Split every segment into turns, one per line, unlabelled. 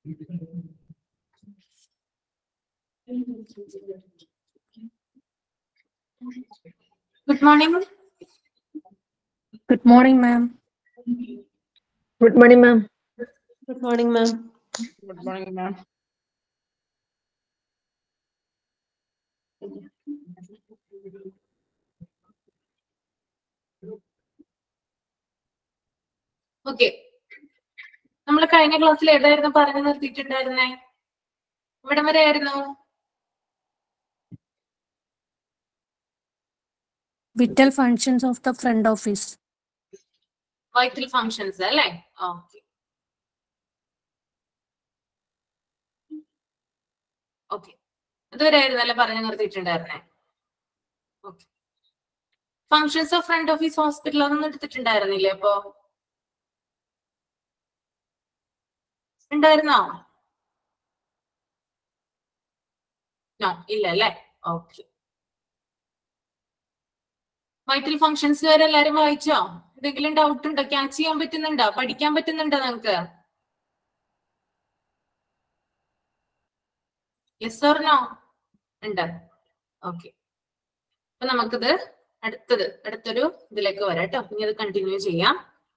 Good morning.
Good morning, ma'am.
Good morning, ma'am.
Good morning, ma'am.
Good morning, ma'am. Okay നമ്മൾ കഴിഞ്ഞ ക്ലാസ്സിൽ ഏതായിരുന്നു പറഞ്ഞു നിർത്തിയിട്ടുണ്ടായിരുന്നേ ഇവിടം വരെ ആയിരുന്നു
Vital functions of the front office.
Vital functions അല്ലേ ഓക്കെ ഓക്കെ ഇതുവരെ ആയിരുന്നല്ലേ പറഞ്ഞു നിർത്തിയിട്ടുണ്ടായിരുന്നേ okay functions of front office hospital അതൊന്നും എടുത്തിട്ടുണ്ടായിരുന്നില്ലേ അപ്പോ ഉണ്ടായിരുന്നോ നോ ഇല്ല അല്ലേ ഓക്കെ വൈറ്റൽ ഫങ്ഷൻസ് വരെ എല്ലാരും വായിച്ചോ എന്തെങ്കിലും ഡൗട്ട് ഉണ്ടോ ക്യാച്ച് ചെയ്യാൻ പറ്റുന്നുണ്ടോ പഠിക്കാൻ പറ്റുന്നുണ്ടോ നിങ്ങൾക്ക് യെസ് ഓർ നോ ഉണ്ട് ഓക്കെ അപ്പൊ നമുക്കിത് അടുത്തത് അടുത്തൊരു ഇതിലേക്ക് വരാം കേട്ടോ ഇനി അത് കണ്ടിന്യൂ ചെയ്യാം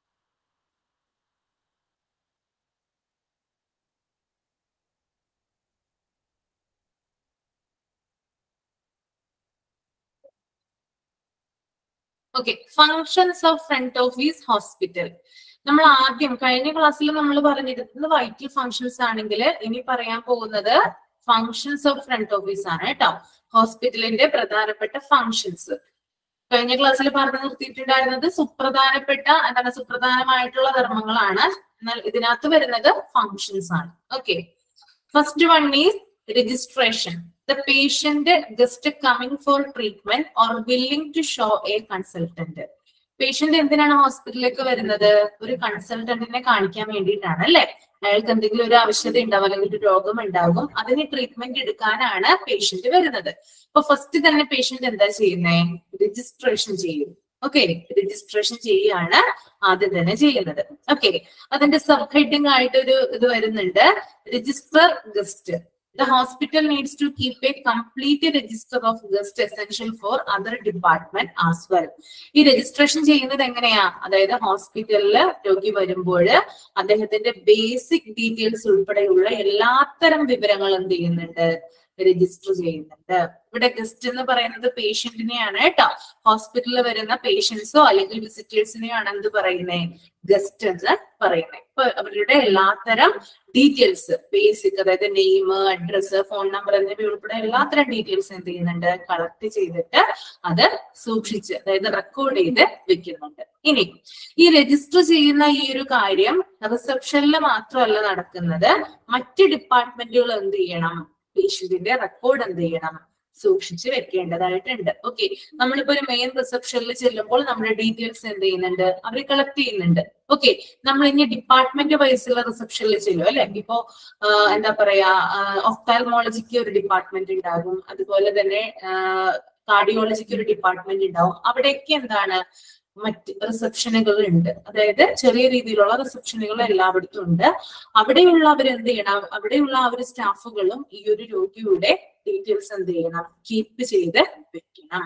okay functions of front office hospital നമ്മൾ ആദ്യം കഴിഞ്ഞ ക്ലാസ്സിൽ നമ്മൾ പറഞ്ഞിരുന്നത് വൈറ്റൽ ഫങ്ഷൻസ് ആണെങ്കിൽ ഇനി പറയാൻ പോകുന്നത് ഫങ്ഷൻസ് ഓഫ് ഫ്രണ്ട് ഓഫീസ് ആണ് കേട്ടോ ഹോസ്പിറ്റലിന്റെ പ്രധാനപ്പെട്ട ഫങ്ഷൻസ് കഴിഞ്ഞ ക്ലാസ്സിൽ പറഞ്ഞു നിർത്തിയിട്ടുണ്ടായിരുന്നത് സുപ്രധാനപ്പെട്ട എന്താണ് സുപ്രധാനമായിട്ടുള്ള ധർമ്മങ്ങളാണ് എന്നാൽ ഇതിനകത്ത് വരുന്നത് ഫങ്ഷൻസ് ആണ് okay first one is registration. The patient just coming for treatment or willing to show a consultant. Patient എന്തിനാണ് ഹോസ്പിറ്റലിലേക്ക് വരുന്നത് ഒരു കൺസൾട്ടന്റിനെ കാണിക്കാൻ വേണ്ടിയിട്ടാണ് അല്ലെ അയാൾക്ക് എന്തെങ്കിലും ഒരു ആവശ്യത ഉണ്ടാവും അല്ലെങ്കിൽ ഒരു രോഗം ഉണ്ടാകും അതിന് ട്രീറ്റ്മെന്റ് എടുക്കാനാണ് പേഷ്യന്റ് വരുന്നത് അപ്പൊ ഫസ്റ്റ് തന്നെ പേഷ്യന്റ് എന്താ ചെയ്യുന്നത് രജിസ്ട്രേഷൻ ചെയ്യും ഓക്കെ രജിസ്ട്രേഷൻ ചെയ്യാണ് ആദ്യം തന്നെ ചെയ്യുന്നത് ഓക്കെ അതിന്റെ സബ് ഹെഡിങ് ആയിട്ട് ഒരു ഇത് വരുന്നുണ്ട് register guest the hospital needs to keep a complete register of guests essential for other department as well. ഈ രജിസ്ട്രേഷൻ ചെയ്യുന്നത് എങ്ങനെയാ അതായത് ഹോസ്പിറ്റലില് രോഗി വരുമ്പോൾ അദ്ദേഹത്തിന്റെ ബേസിക് ഡീറ്റെയിൽസ് ഉൾപ്പെടെയുള്ള എല്ലാത്തരം വിവരങ്ങൾ എന്ത് ചെയ്യുന്നുണ്ട് രജിസ്റ്റർ ചെയ്യുന്നുണ്ട് ഇവിടെ ഗസ്റ്റ് എന്ന് പറയുന്നത് പേഷ്യന്റിനെയാണ് കേട്ടോ ഹോസ്പിറ്റലിൽ വരുന്ന പേഷ്യൻസോ അല്ലെങ്കിൽ വിസിറ്റേഴ്സിനെയാണ് എന്ത് പറയുന്നത് ഗസ്റ്റ് എന്ന് പറയുന്നത് ഇപ്പൊ അവരുടെ എല്ലാത്തരം ഡീറ്റെയിൽസ് ബേസിക് അതായത് നെയിം അഡ്രസ് ഫോൺ നമ്പർ എന്നിവ ഉൾപ്പെടെ എല്ലാത്തരം ഡീറ്റെയിൽസ് എന്ത് ചെയ്യുന്നുണ്ട് കളക്ട് ചെയ്തിട്ട് അത് സൂക്ഷിച്ച് അതായത് റെക്കോർഡ് ചെയ്ത് വെക്കുന്നുണ്ട് ഇനി ഈ രജിസ്റ്റർ ചെയ്യുന്ന ഈ ഒരു കാര്യം റിസപ്ഷനിൽ മാത്രമല്ല നടക്കുന്നത് മറ്റ് ഡിപ്പാർട്ട്മെന്റുകൾ എന്ത് ചെയ്യണം പേഷ്യന്റിന്റെ റെക്കോർഡ് എന്ത് ചെയ്യണം സൂക്ഷിച്ച് വെക്കേണ്ടതായിട്ടുണ്ട് ഓക്കെ നമ്മളിപ്പോ ഒരു മെയിൻ റിസപ്ഷനിൽ ചെല്ലുമ്പോൾ നമ്മുടെ ഡീറ്റെയിൽസ് എന്ത് ചെയ്യുന്നുണ്ട് അവർ കളക്ട് ചെയ്യുന്നുണ്ട് ഓക്കെ നമ്മൾ ഇനി ഡിപ്പാർട്ട്മെന്റ് വൈസുള്ള റിസപ്ഷനിൽ ചെല്ലും അല്ലെ ഇപ്പോ എന്താ പറയാ ഒഫ്താൽമോളജിക്ക് ഒരു ഡിപ്പാർട്ട്മെന്റ് ഉണ്ടാകും അതുപോലെ തന്നെ കാർഡിയോളജിക്ക് ഒരു ഡിപ്പാർട്ട്മെന്റ് ഉണ്ടാവും അവിടെയൊക്കെ എന്താണ് മറ്റ് റിസപ്ഷനുകൾ ഉണ്ട് അതായത് ചെറിയ രീതിയിലുള്ള റിസപ്ഷനുകൾ എല്ലായിടത്തും ഉണ്ട് അവിടെയുള്ളവർ എന്ത് ചെയ്യണം അവിടെയുള്ള ആ ഒരു സ്റ്റാഫുകളും ഈ ഒരു രോഗിയുടെ ഡീറ്റെയിൽസ് എന്ത് ചെയ്യണം കീപ്പ് ചെയ്ത് വെക്കണം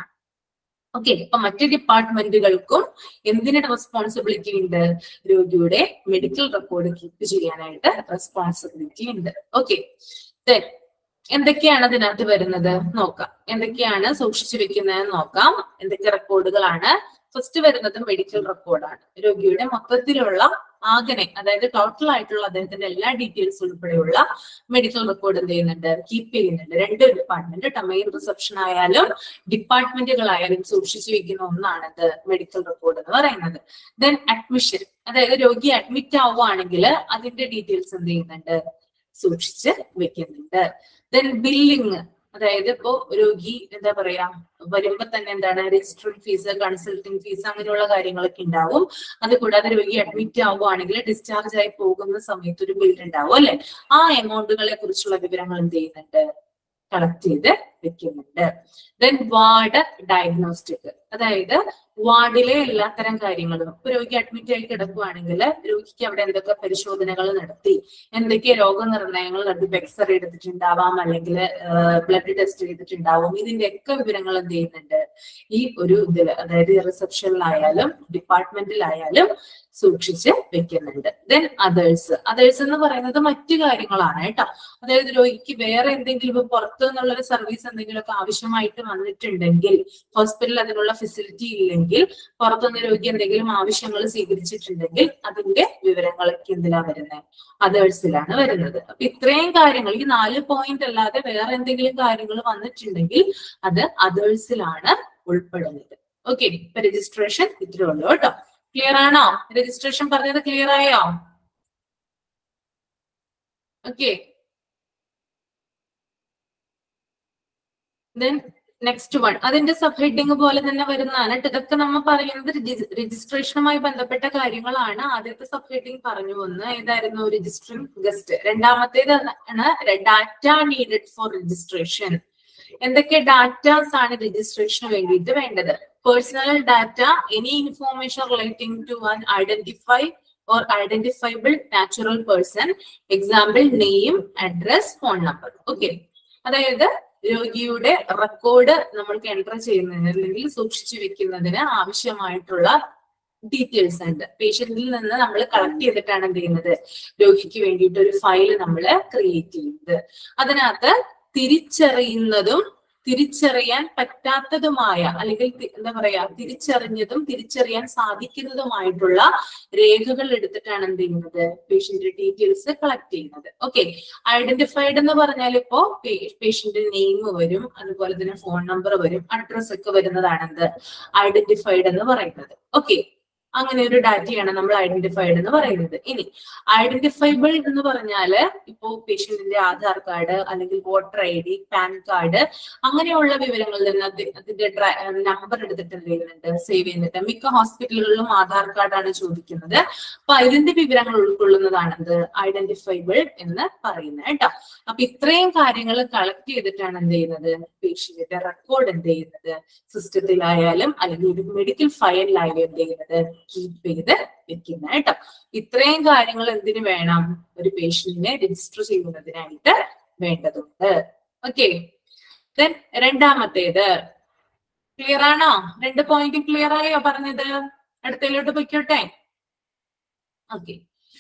ഓക്കെ അപ്പൊ മറ്റ് ഡിപ്പാർട്ട്മെന്റുകൾക്കും എന്തിന് റെസ്പോൺസിബിലിറ്റി ഉണ്ട് രോഗിയുടെ മെഡിക്കൽ റെക്കോർഡ് കീപ്പ് ചെയ്യാനായിട്ട് റെസ്പോൺസിബിലിറ്റി ഉണ്ട് ഓക്കെ എന്തൊക്കെയാണ് അതിനകത്ത് വരുന്നത് നോക്കാം എന്തൊക്കെയാണ് സൂക്ഷിച്ചു വെക്കുന്നത് നോക്കാം എന്തൊക്കെ റെക്കോർഡുകളാണ് ഫസ്റ്റ് വരുന്നത് മെഡിക്കൽ റെക്കോർഡാണ് രോഗിയുടെ മൊത്തത്തിലുള്ള ആകനെ അതായത് ടോട്ടൽ ആയിട്ടുള്ള അദ്ദേഹത്തിന്റെ എല്ലാ ഡീറ്റെയിൽസ് ഉൾപ്പെടെയുള്ള മെഡിക്കൽ റെക്കോർഡ് എന്ത് ചെയ്യുന്നുണ്ട് കീപ്പ് ചെയ്യുന്നുണ്ട് രണ്ട് ഡിപ്പാർട്ട്മെന്റ് മെയിൻ റിസപ്ഷൻ ആയാലും ഡിപ്പാർട്ട്മെന്റുകളായാലും സൂക്ഷിച്ചു വെക്കുന്ന ഒന്നാണ് ഇത് മെഡിക്കൽ റെക്കോർഡ് എന്ന് പറയുന്നത് ദെൻ അഡ്മിഷൻ അതായത് രോഗി അഡ്മിറ്റ് ആവുകയാണെങ്കിൽ അതിന്റെ ഡീറ്റെയിൽസ് എന്ത് ചെയ്യുന്നുണ്ട് സൂക്ഷിച്ച് വെക്കുന്നുണ്ട് ദെൻ ബില്ലിങ് അതായത് ഇപ്പോ രോഗി എന്താ പറയാ വരുമ്പോ തന്നെ എന്താണ് രജിസ്ട്രേഷൻ ഫീസ് കൺസൾട്ടിങ് ഫീസ് അങ്ങനെയുള്ള കാര്യങ്ങളൊക്കെ ഉണ്ടാവും അത് കൂടാതെ രോഗി അഡ്മിറ്റ് ആവുകയാണെങ്കിൽ ഡിസ്ചാർജ് ആയി പോകുന്ന സമയത്ത് ഒരു ബിൽ ഉണ്ടാവും അല്ലെ ആ എമൗണ്ടുകളെ കുറിച്ചുള്ള വിവരങ്ങൾ എന്ത് ചെയ്യുന്നുണ്ട് കളക്ട് ചെയ്ത് വെക്കുന്നുണ്ട് ദെൻ വാർഡ് ഡയഗ്നോസ്റ്റിക് അതായത് വാർഡിലെ എല്ലാത്തരം കാര്യങ്ങളും ഇപ്പൊ രോഗി അഡ്മിറ്റ് ആയി കിടക്കുകയാണെങ്കിൽ രോഗിക്ക് അവിടെ എന്തൊക്കെ പരിശോധനകൾ നടത്തി എന്തൊക്കെ രോഗനിർണയങ്ങൾ നടത്തി എക്സ്റേ എടുത്തിട്ടുണ്ടാവാം അല്ലെങ്കിൽ ബ്ലഡ് ടെസ്റ്റ് ചെയ്തിട്ടുണ്ടാവും ഇതിന്റെ ഒക്കെ വിവരങ്ങൾ എന്ത് ചെയ്യുന്നുണ്ട് ഈ ഒരു ഇതിൽ അതായത് റിസപ്ഷനിലായാലും ഡിപ്പാർട്ട്മെന്റിലായാലും സൂക്ഷിച്ച് വെക്കുന്നുണ്ട് ദെൻ അതേഴ്സ് അതേഴ്സ് എന്ന് പറയുന്നത് മറ്റു കാര്യങ്ങളാണ് കേട്ടോ അതായത് രോഗിക്ക് വേറെ എന്തെങ്കിലും ഇപ്പൊ പുറത്തു നിന്നുള്ളൊരു സർവീസ് എന്തെങ്കിലുമൊക്കെ ആവശ്യമായിട്ട് വന്നിട്ടുണ്ടെങ്കിൽ ഹോസ്പിറ്റലിൽ അതിനുള്ള ഫെസിലിറ്റി ഇല്ലെങ്കിൽ പുറത്തുനിന്ന് രോഗി എന്തെങ്കിലും ആവശ്യങ്ങൾ സ്വീകരിച്ചിട്ടുണ്ടെങ്കിൽ അതിന്റെ വിവരങ്ങളൊക്കെ എന്തിനാ വരുന്നത് അതേഴ്സിലാണ് വരുന്നത് അപ്പൊ ഇത്രയും കാര്യങ്ങൾ ഈ നാല് പോയിന്റ് അല്ലാതെ വേറെ എന്തെങ്കിലും കാര്യങ്ങൾ വന്നിട്ടുണ്ടെങ്കിൽ അത് അതേഴ്സിലാണ് ഉൾപ്പെടുന്നത് ഓക്കെ ഇപ്പൊ രജിസ്ട്രേഷൻ ഇത്രേ ഉള്ളൂ കേട്ടോ ക്ലിയർ ആണോ രജിസ്ട്രേഷൻ പറഞ്ഞത് ക്ലിയർ ആയോ ഓക്കെ ദെൻ നെക്സ്റ്റ് വൺ അതിന്റെ സബ് ഹെഡിങ് പോലെ തന്നെ വരുന്നതാണ് ട്ടോ. ഇതൊക്കെ നമ്മൾ പറയുന്നത് രജിസ്ട്രേഷനുമായി ബന്ധപ്പെട്ട കാര്യങ്ങളാണ് ആദ്യത്തെ സബ് ഹെഡിങ് പറഞ്ഞു വന്ന് ഏതായിരുന്നു രജിസ്ട്രിംഗ് ഗസ്റ്റ് രണ്ടാമത്തേത് ആണ് ഡാറ്റ നീഡഡ് ഫോർ രജിസ്ട്രേഷൻ എന്തൊക്കെ ഡാറ്റാസ് ആണ് രജിസ്ട്രേഷന് വേണ്ടിയിട്ട് വേണ്ടത് personal data any information relating to an identify or identifiable natural person example name address phone number okay അതായത് രോഗിയുടെ റെക്കോർഡ് നമ്മൾക്ക് എൻറ്റർ ചെയ്യുന്നതിന് അല്ലെങ്കിൽ സൂക്ഷിച്ചു വെക്കുന്നതിന് ആവശ്യമായിട്ടുള്ള ഡീറ്റെയിൽസ് ഉണ്ട് പേഷ്യന്റിൽ നിന്ന് നമ്മൾ കളക്ട് ചെയ്തിട്ടാണ് എന്ത് ചെയ്യുന്നത് രോഗിക്ക് വേണ്ടിയിട്ട് ഒരു ഫയൽ നമ്മൾ ക്രിയേറ്റ് ചെയ്യുന്നത് അതിനകത്ത് തിരിച്ചറിയുന്നതും തിരിച്ചറിയാൻ പറ്റാത്തതുമായ അല്ലെങ്കിൽ തി- എന്താ പറയാ തിരിച്ചറിഞ്ഞതും തിരിച്ചറിയാൻ സാധിക്കുന്നതുമായിട്ടുള്ള രേഖകൾ എടുത്തിട്ടാണ് എന്ത് ചെയ്യുന്നത് പേഷ്യന്റ് ഡീറ്റെയിൽസ് കളക്ട് ചെയ്യുന്നത് ഓക്കെ ഐഡന്റിഫൈഡ് എന്ന് പറഞ്ഞാൽ ഇപ്പോ പേഷ്യന്റ് നെയിം വരും അതുപോലെ തന്നെ ഫോൺ നമ്പർ വരും അഡ്രസ് ഒക്കെ വരുന്നതാണ് എന്ത് ഐഡന്റിഫൈഡ് എന്ന് പറയുന്നത് ഓക്കെ അങ്ങനെ ഒരു ഡാറ്റയാണ് നമ്മൾ ഐഡന്റിഫൈഡ് എന്ന് പറയുന്നത് ഇനി ഐഡന്റിഫൈബിൾ എന്ന് പറഞ്ഞാല് ഇപ്പോ പേഷ്യന്റിന്റെ ആധാർ കാർഡ് അല്ലെങ്കിൽ voter I D PAN card അങ്ങനെയുള്ള വിവരങ്ങളിൽ നിന്ന് അത് അതിന്റെ നമ്പർ എടുത്തിട്ട് എന്ത് ചെയ്യുന്നുണ്ട് സേവ് ചെയ്യുന്നുണ്ട് മിക്ക ഹോസ്പിറ്റലുകളിലും ആധാർ കാർഡാണ് ചോദിക്കുന്നത് അപ്പൊ ഇതിന്റെ വിവരങ്ങൾ ഉൾക്കൊള്ളുന്നതാണ് എന്ത് ഐഡന്റിഫൈബിൾ എന്ന് പറയുന്നത് കേട്ടോ അപ്പൊ ഇത്രയും കാര്യങ്ങൾ കളക്ട് ചെയ്തിട്ടാണ് എന്ത് ചെയ്യുന്നത് പേഷ്യന്റിന്റെ റെക്കോർഡ് എന്ത് ചെയ്യുന്നത് സിസ്റ്റത്തിലായാലും അല്ലെങ്കിൽ ഒരു മെഡിക്കൽ ഫയലിലായാലും എന്ത് ചെയ്യുന്നത് കീപ്പ് ചെയ്ത് വെക്കുന്നത് കേട്ടോ ഇത്രയും കാര്യങ്ങൾ എന്തിനു വേണം ഒരു പേഷ്യന്റിനെ രജിസ്റ്റർ ചെയ്യുന്നതിനായിട്ട് വേണ്ടതുണ്ട് ഓക്കെ ദെൻ രണ്ടാമത്തേത് ക്ലിയർ ആണോ രണ്ട് പോയിന്റ് ക്ലിയർ ആയോ പറഞ്ഞത് അടുത്തതിലോട്ട് പൊയ്ക്കോട്ടെ ഓക്കെ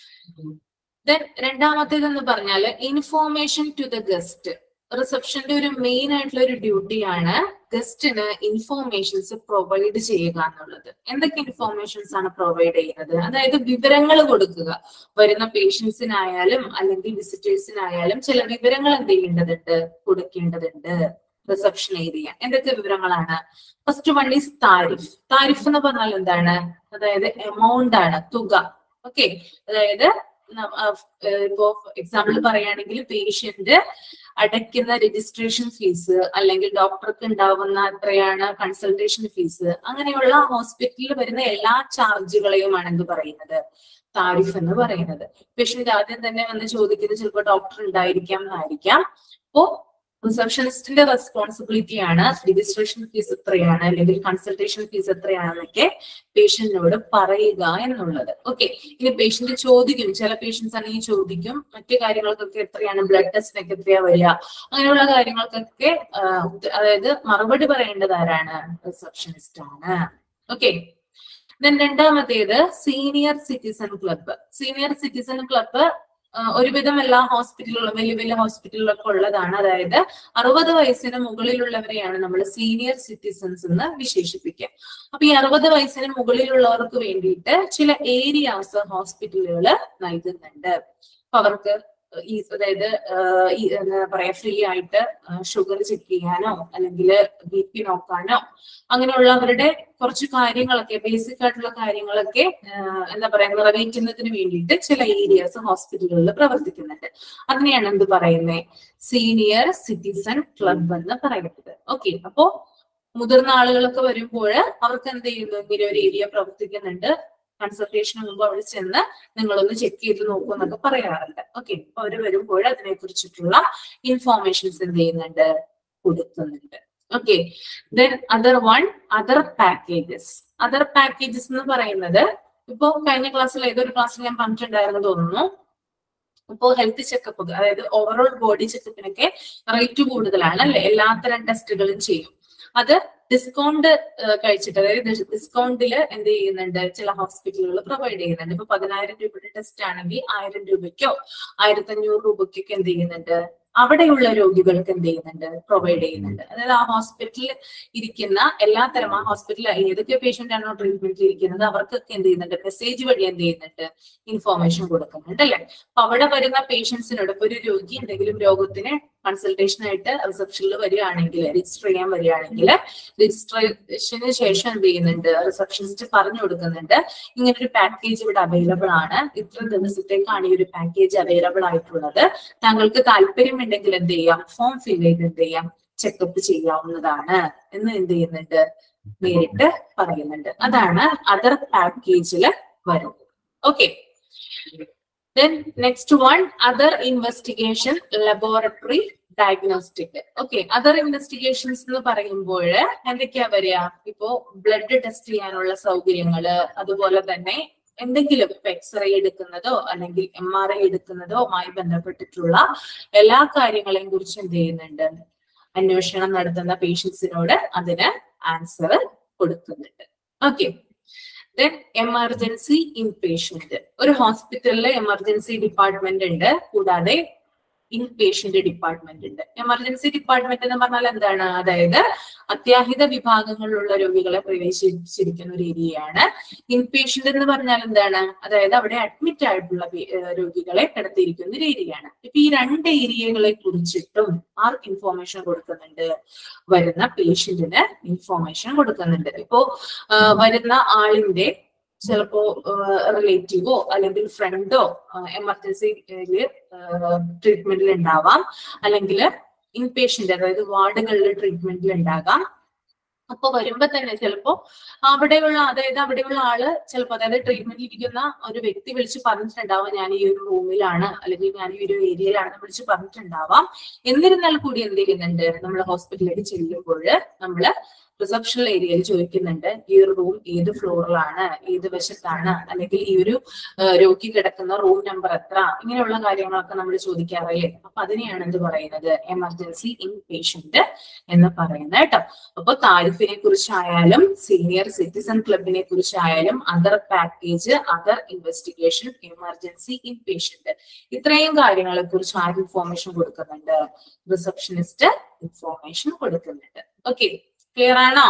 ദെൻ രണ്ടാമത്തേത് എന്ന് പറഞ്ഞാൽ ഇൻഫോർമേഷൻ ടു ദ ഗസ്റ്റ് റിസപ്ഷന്റെ ഒരു മെയിൻ ആയിട്ടുള്ള ഒരു ഡ്യൂട്ടിയാണ് ഗസ്റ്റിന് ഇൻഫോർമേഷൻസ് പ്രൊവൈഡ് ചെയ്യുക എന്നുള്ളത് എന്തൊക്കെ ഇൻഫോർമേഷൻസ് ആണ് പ്രൊവൈഡ് ചെയ്യുന്നത് അതായത് വിവരങ്ങൾ കൊടുക്കുക വരുന്ന പേഷ്യൻസിനായാലും അല്ലെങ്കിൽ വിസിറ്റേഴ്സിനായാലും ചില വിവരങ്ങൾ എന്ത് ചെയ്യേണ്ടതുണ്ട് കൊടുക്കേണ്ടതുണ്ട് റിസപ്ഷൻ ഏരിയ എന്തൊക്കെ വിവരങ്ങളാണ് first one is tariff tariff എന്ന് പറഞ്ഞാൽ എന്താണ് അതായത് എമൗണ്ട് ആണ് തുക ഓക്കെ അതായത് ന- ആ, ഏഹ് ഇപ്പോ എക്സാമ്പിൾ പറയുകയാണെങ്കിൽ പേഷ്യന്റ് അടയ്ക്കുന്ന രജിസ്ട്രേഷൻ ഫീസ് അല്ലെങ്കിൽ ഡോക്ടർക്ക് ഉണ്ടാവുന്ന എത്രയാണ് കൺസൾട്ടേഷൻ ഫീസ് അങ്ങനെയുള്ള ഹോസ്പിറ്റലിൽ വരുന്ന എല്ലാ ചാർജുകളെയുമാണ് എന്ത് പറയുന്നത് താരിഫ് എന്ന് പറയുന്നത് പേഷ്യന്റ് ആദ്യം തന്നെ വന്ന് ചോദിക്കുന്നത് ചിലപ്പോൾ ഡോക്ടർ ഉണ്ടായിരിക്കാം എന്നായിരിക്കാം അപ്പോ റിസപ്ഷനിസ്റ്റിന്റെ റെസ്പോൺസിബിലിറ്റി ആണ് രജിസ്ട്രേഷൻ ഫീസ് എത്രയാണ് അല്ലെങ്കിൽ കൺസൾട്ടേഷൻ ഫീസ് എത്രയാണെന്നൊക്കെ പേഷ്യന്റിനോട് പറയുക എന്നുള്ളത് ഓക്കെ ഇനി പേഷ്യന്റ് ചോദിക്കും ചില പേഷ്യൻസ് ആണെങ്കിൽ ചോദിക്കും മറ്റു കാര്യങ്ങൾക്കൊക്കെ എത്രയാണ് ബ്ലഡ് ടെസ്റ്റിനൊക്കെ എത്രയാ വരിക അങ്ങനെയുള്ള കാര്യങ്ങൾക്കൊക്കെ ആ, ഉത്ത- അതായത് മറുപടി പറയേണ്ടത് ആരാണ് റിസപ്ഷനിസ്റ്റ് ആണ് ഓക്കെ ദെൻ രണ്ടാമത്തേത് senior citizen club senior citizen club ഒരുവിധം എല്ലാ ഹോസ്പിറ്റലുകളും വലിയ വലിയ ഹോസ്പിറ്റലിലൊക്കെ ഉള്ളതാണ് അതായത് അറുപത് വയസ്സിന് മുകളിലുള്ളവരെയാണ് നമ്മൾ സീനിയർ സിറ്റിസൺസ് എന്ന് വിശേഷിപ്പിക്കുക അപ്പൊ ഈ അറുപത് വയസ്സിന് മുകളിലുള്ളവർക്ക് വേണ്ടിയിട്ട് ചില ഏരിയാസ് ഹോസ്പിറ്റലുകൾ നൽകുന്നുണ്ട് അപ്പൊ അവർക്ക് ഈ അതായത് ആഹ് ഈ എന്താ പറയാ ഫ്രീ ആയിട്ട് ഷുഗർ ചെക്ക് ചെയ്യാനോ അല്ലെങ്കിൽ ബി പി നോക്കാനോ അങ്ങനെയുള്ള അവരുടെ കുറച്ച് കാര്യങ്ങളൊക്കെ ബേസിക് ആയിട്ടുള്ള കാര്യങ്ങളൊക്കെ ആഹ് എന്താ പറയാ നിറവേറ്റുന്നതിന് വേണ്ടിയിട്ട് ചില ഏരിയാസ് ഹോസ്പിറ്റലുകളിൽ പ്രവർത്തിക്കുന്നുണ്ട് അതിനെയാണ് എന്ത് പറയുന്നത് സീനിയർ സിറ്റിസൺ ക്ലബ് എന്ന് പറയുന്നത് ഓക്കെ അപ്പോ മുതിർന്ന ആളുകളൊക്കെ വരുമ്പോൾ അവർക്ക് എന്ത് ചെയ്യുന്നു ഇങ്ങനെ ഒരു ഏരിയ പ്രവർത്തിക്കുന്നുണ്ട് കൺസൾട്ടേഷന് മുമ്പ് അവിടെ ചെന്ന് നിങ്ങളൊന്ന് ചെക്ക് ചെയ്ത് നോക്കൂ എന്നൊക്കെ പറയാറുണ്ട് ഓക്കെ അപ്പൊ അവര് വരുമ്പോൾ അതിനെ കുറിച്ചിട്ടുള്ള ഇൻഫോർമേഷൻസ് എന്ത് ചെയ്യുന്നുണ്ട് കൊടുക്കുന്നുണ്ട് okay then other one other packages other packages എന്ന് പറയുന്നത് ഇപ്പോ കഴിഞ്ഞ ക്ലാസ്സിൽ ഏതൊരു ക്ലാസ്സിൽ ഞാൻ പറഞ്ഞിട്ടുണ്ടായിരുന്നു തോന്നുന്നു ഇപ്പോ ഹെൽത്ത് ചെക്കപ്പ് അതായത് ഓവറോൾ ബോഡി ചെക്കപ്പിനൊക്കെ റേറ്റ് കൂടുതലാണ് അല്ലെ എല്ലാത്തരം ടെസ്റ്റുകളും ചെയ്യും അത് ഡിസ്കൗണ്ട് കഴിച്ചിട്ട് അതായത് ഡിസ്കൗണ്ടിൽ എന്ത് ചെയ്യുന്നുണ്ട് ചില ഹോസ്പിറ്റലുകൾ പ്രൊവൈഡ് ചെയ്യുന്നുണ്ട് ഇപ്പൊ പതിനായിരം രൂപയുടെ ടെസ്റ്റ് ആണെങ്കിൽ ആയിരം രൂപയ്ക്കോ ആയിരത്തി അഞ്ഞൂറ് രൂപയ്ക്കൊക്കെ എന്ത് ചെയ്യുന്നുണ്ട് അവിടെയുള്ള രോഗികൾക്ക് എന്ത് ചെയ്യുന്നുണ്ട് പ്രൊവൈഡ് ചെയ്യുന്നുണ്ട് അതായത് ആ ഹോസ്പിറ്റലിൽ ഇരിക്കുന്ന എല്ലാ തരം ആ ഹോസ്പിറ്റലിൽ ഏതൊക്കെ പേഷ്യന്റ് ആണോ ട്രീറ്റ്മെന്റിൽ ഇരിക്കുന്നത് അവർക്കൊക്കെ എന്ത് ചെയ്യുന്നുണ്ട് മെസ്സേജ് വഴി എന്ത് ചെയ്യുന്നുണ്ട് ഇൻഫോർമേഷൻ കൊടുക്കുന്നുണ്ട് അല്ലെ അപ്പൊ അവിടെ വരുന്ന പേഷ്യൻസിനോട് ഇപ്പൊ ഒരു രോഗി എന്തെങ്കിലും രോഗത്തിന് കൺസൾട്ടേഷൻ ആയിട്ട് റിസപ്ഷനിൽ വരികയാണെങ്കിൽ രജിസ്റ്റർ ചെയ്യാൻ വരികയാണെങ്കിൽ രജിസ്ട്രേഷന് ശേഷം എന്ത് ചെയ്യുന്നുണ്ട് റിസപ്ഷനിസ്റ്റ് പറഞ്ഞു കൊടുക്കുന്നുണ്ട് ഇങ്ങനെ ഒരു പാക്കേജ് ഇവിടെ അവൈലബിൾ ആണ് ഇത്ര ദിവസത്തേക്കാണ് ഈ ഒരു പാക്കേജ് അവൈലബിൾ ആയിട്ടുള്ളത് താങ്കൾക്ക് താല്പര്യമുണ്ടെങ്കിൽ എന്ത് ചെയ്യാം ഫോം ഫിൽ ചെയ്ത് എന്ത് ചെയ്യാം ചെക്കപ്പ് ചെയ്യാവുന്നതാണ് എന്ന് എന്ത് ചെയ്യുന്നുണ്ട് നേരിട്ട് പറയുന്നുണ്ട് അതാണ് അതർ പാക്കേജിൽ വരുന്നത് okay then next one other investigation laboratory diagnostic okay other investigations എന്ന് പറയുമ്പോൾ എന്തൊക്കെയാ വരിക ഇപ്പോ ബ്ലഡ് ടെസ്റ്റ് ചെയ്യാനുള്ള സൗകര്യങ്ങള് അതുപോലെ തന്നെ എന്തെങ്കിലും ഇപ്പൊ എക്സ്റേ എടുക്കുന്നതോ അല്ലെങ്കിൽ എം ആർ ഐ എടുക്കുന്നതോ ആയി ബന്ധപ്പെട്ടിട്ടുള്ള എല്ലാ കാര്യങ്ങളെയും കുറിച്ച് എന്ത് ചെയ്യുന്നുണ്ട് അന്വേഷണം നടത്തുന്ന പേഷ്യൻസിനോട് അതിന് ആൻസർ കൊടുക്കുന്നുണ്ട് ഓക്കെ ദെൻ എമർജൻസി ഇൻപേഷ്യന്റ് ഒരു ഹോസ്പിറ്റലിലെ എമർജൻസി ഡിപ്പാർട്ട്മെന്റ് ഉണ്ട് കൂടാതെ ഇൻപേഷ്യന്റ് ഡിപ്പാർട്ട്മെന്റ് ഉണ്ട് എമർജൻസി ഡിപ്പാർട്ട്മെന്റ് എന്ന് പറഞ്ഞാൽ എന്താണ് അതായത് അത്യാഹിത വിഭാഗങ്ങളിലുള്ള രോഗികളെ പ്രവേശിച്ചിരിക്കുന്ന ഒരു ഏരിയയാണ് ഇൻപേഷ്യന്റ് എന്ന് പറഞ്ഞാൽ എന്താണ് അതായത് അവിടെ അഡ്മിറ്റ് ആയിട്ടുള്ള പേ- ഏഹ് രോഗികളെ കിടത്തിയിരിക്കുന്ന ഒരു ഏരിയയാണ് ഇപ്പൊ ഈ രണ്ട് ഏരിയകളെ കുറിച്ചിട്ടും ആർക്ക് ഇൻഫോർമേഷൻ കൊടുക്കുന്നുണ്ട് വരുന്ന പേഷ്യന്റിന് ഇൻഫോർമേഷൻ കൊടുക്കുന്നുണ്ട് ഇപ്പോ ആഹ് വരുന്ന ആളിന്റെ ചിലപ്പോ റിലേറ്റീവോ അല്ലെങ്കിൽ ഫ്രണ്ടോ എമർജൻസിയില് ട്രീറ്റ്മെന്റിൽ ഉണ്ടാവാം അല്ലെങ്കിൽ ഇൻപേഷ്യന്റ് അതായത് വാർഡുകളിൽ ട്രീറ്റ്മെന്റിൽ ഉണ്ടാകാം അപ്പൊ വരുമ്പോ തന്നെ ചിലപ്പോ അവിടെയുള്ള അതായത് അവിടെയുള്ള ആള് ചിലപ്പോ അതായത് ട്രീറ്റ്മെന്റിൽ ഇരിക്കുന്ന ഒരു വ്യക്തി വിളിച്ച് പറഞ്ഞിട്ടുണ്ടാവാം ഞാൻ ഈ ഒരു റൂമിലാണ് അല്ലെങ്കിൽ ഞാൻ ഈ ഒരു ഏരിയയിലാണെന്ന് വിളിച്ച് പറഞ്ഞിട്ടുണ്ടാവാം എന്നിരുന്നാൽ കൂടി എന്ത് ചെയ്യുന്നുണ്ട് നമ്മൾ ഹോസ്പിറ്റലിലേക്ക് ചെല്ലുമ്പോൾ നമ്മള് റിസപ്ഷൻ ഏരിയയിൽ ചോദിക്കുന്നുണ്ട് ഈ ഒരു റൂം ഏത് ഫ്ലോറിലാണ് ഏത് വശത്താണ് അല്ലെങ്കിൽ ഈ ഒരു ആ, രോഗി കിടക്കുന്ന റൂം നമ്പർ എത്ര ഇങ്ങനെയുള്ള കാര്യങ്ങളൊക്കെ നമ്മൾ ചോദിക്കാറില്ലേ അപ്പൊ അതിനെയാണ് എന്ത് പറയുന്നത് എമർജൻസി ഇൻ പേഷ്യന്റ് എന്ന് പറയുന്നത് കേട്ടോ അപ്പൊ താരിഫിനെ കുറിച്ചായാലും സീനിയർ സിറ്റിസൺ ക്ലബിനെ കുറിച്ചായാലും other package other investigation emergency inpatient ഇത്രയും കാര്യങ്ങളെ കുറിച്ച് ആര് ഇൻഫോർമേഷൻ കൊടുക്കുന്നുണ്ട് റിസപ്ഷനിസ്റ്റ് ഇൻഫോർമേഷൻ കൊടുക്കുന്നുണ്ട് ഓക്കെ ക്ലിയർ ആണോ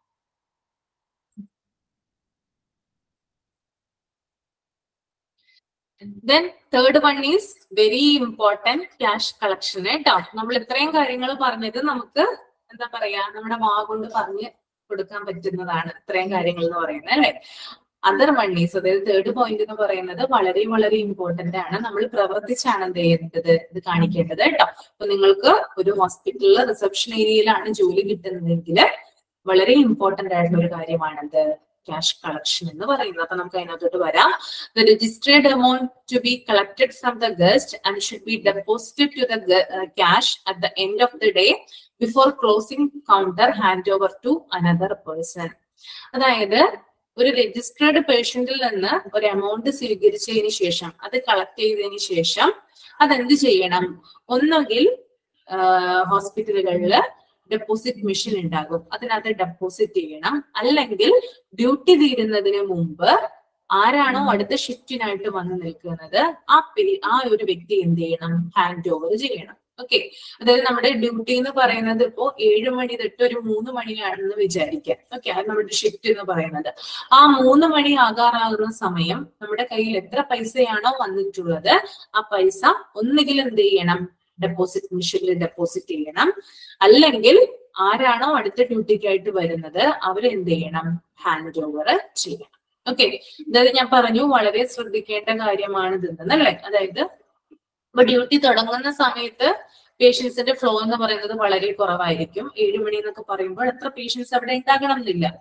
then third one is very important cash collection കേട്ടോ നമ്മൾ ഇത്രയും കാര്യങ്ങൾ പറഞ്ഞത് നമുക്ക് എന്താ പറയാ നമ്മുടെ വാ കൊണ്ട് പറഞ്ഞ് കൊടുക്കാൻ പറ്റുന്നതാണ് ഇത്രയും കാര്യങ്ങൾ എന്ന് പറയുന്നത് അല്ലെ അതർ മണ്ണീസ് അതായത് തേർഡ് പോയിന്റ് എന്ന് പറയുന്നത് വളരെ വളരെ ഇമ്പോർട്ടന്റ് ആണ് നമ്മൾ പ്രവർത്തിച്ചാണ് എന്ത് ചെയ്യേണ്ടത് ഇത് കാണിക്കേണ്ടത് കേട്ടോ അപ്പൊ നിങ്ങൾക്ക് ഒരു ഹോസ്പിറ്റലിൽ റിസപ്ഷൻ ഏരിയയിലാണ് ജോലി കിട്ടുന്നതെങ്കിൽ വളരെ ഇമ്പോർട്ടന്റ് ആയിട്ടുള്ള ഒരു കാര്യമാണത് ക്യാഷ് കളക്ഷൻ എന്ന് പറയുന്നത് അപ്പൊ നമുക്ക് അതിനകത്തോട്ട് വരാം the registered amount to be collected from the guest and should be deposited to the gu- uh, cash at the end of the day before closing counter handover to another person അതായത് ഒരു registered പേഷ്യന്റിൽ നിന്ന് ഒരു amount സ്വീകരിച്ചതിന് ശേഷം അത് collect ചെയ്തതിന് ശേഷം അതെന്ത് ചെയ്യണം ഒന്നുകിൽ ഹോസ്പിറ്റലുകളിൽ ഡെപ്പോസിറ്റ് മെഷീൻ ഉണ്ടാകും അതിനകത്ത് ഡെപ്പോസിറ്റ് ചെയ്യണം അല്ലെങ്കിൽ ഡ്യൂട്ടി തീരുന്നതിന് മുമ്പ് ആരാണോ അടുത്ത ഷിഫ്റ്റിനായിട്ട് വന്ന് നിൽക്കുന്നത് ആ പേ- ആ ഒരു വ്യക്തി എന്ത് ചെയ്യണം ഹാൻഡ് ഓവർ ചെയ്യണം ഓക്കെ അതായത് നമ്മുടെ ഡ്യൂട്ടി എന്ന് പറയുന്നത് ഇപ്പോ ഏഴ് മണി തൊട്ട് ഒരു മൂന്ന് മണിയാണെന്ന് വിചാരിക്കാം ഓക്കെ അത് നമ്മുടെ ഷിഫ്റ്റ് എന്ന് പറയുന്നത് ആ മൂന്ന് മണി ആകാറാകുന്ന സമയം നമ്മുടെ കയ്യിൽ എത്ര പൈസയാണോ വന്നിട്ടുള്ളത് ആ പൈസ ഒന്നുകിൽ എന്ത് ചെയ്യണം ഡെപ്പോസിറ്റ് മെഷീനിൽ ഡെപ്പോസിറ്റ് ചെയ്യണം അല്ലെങ്കിൽ ആരാണോ അടുത്ത ഡ്യൂട്ടിക്കായിട്ട് വരുന്നത് അവരെന്ത് ചെയ്യണം ഹാൻഡ് ഓവർ ചെയ്യണം ഓക്കെ അതായത് ഞാൻ പറഞ്ഞു വളരെ ശ്രദ്ധിക്കേണ്ട കാര്യമാണ് ഇതെന്നല്ലേ അതായത് ഇപ്പൊ ഡ്യൂട്ടി തുടങ്ങുന്ന സമയത്ത് പേഷ്യൻസിന്റെ ഫ്ലോ എന്ന് പറയുന്നത് വളരെ കുറവായിരിക്കും ഏഴ് മണി എന്നൊക്കെ പറയുമ്പോൾ എത്ര പേഷ്യൻസ് അവിടെ ഉണ്ടാകണം എന്നില്ല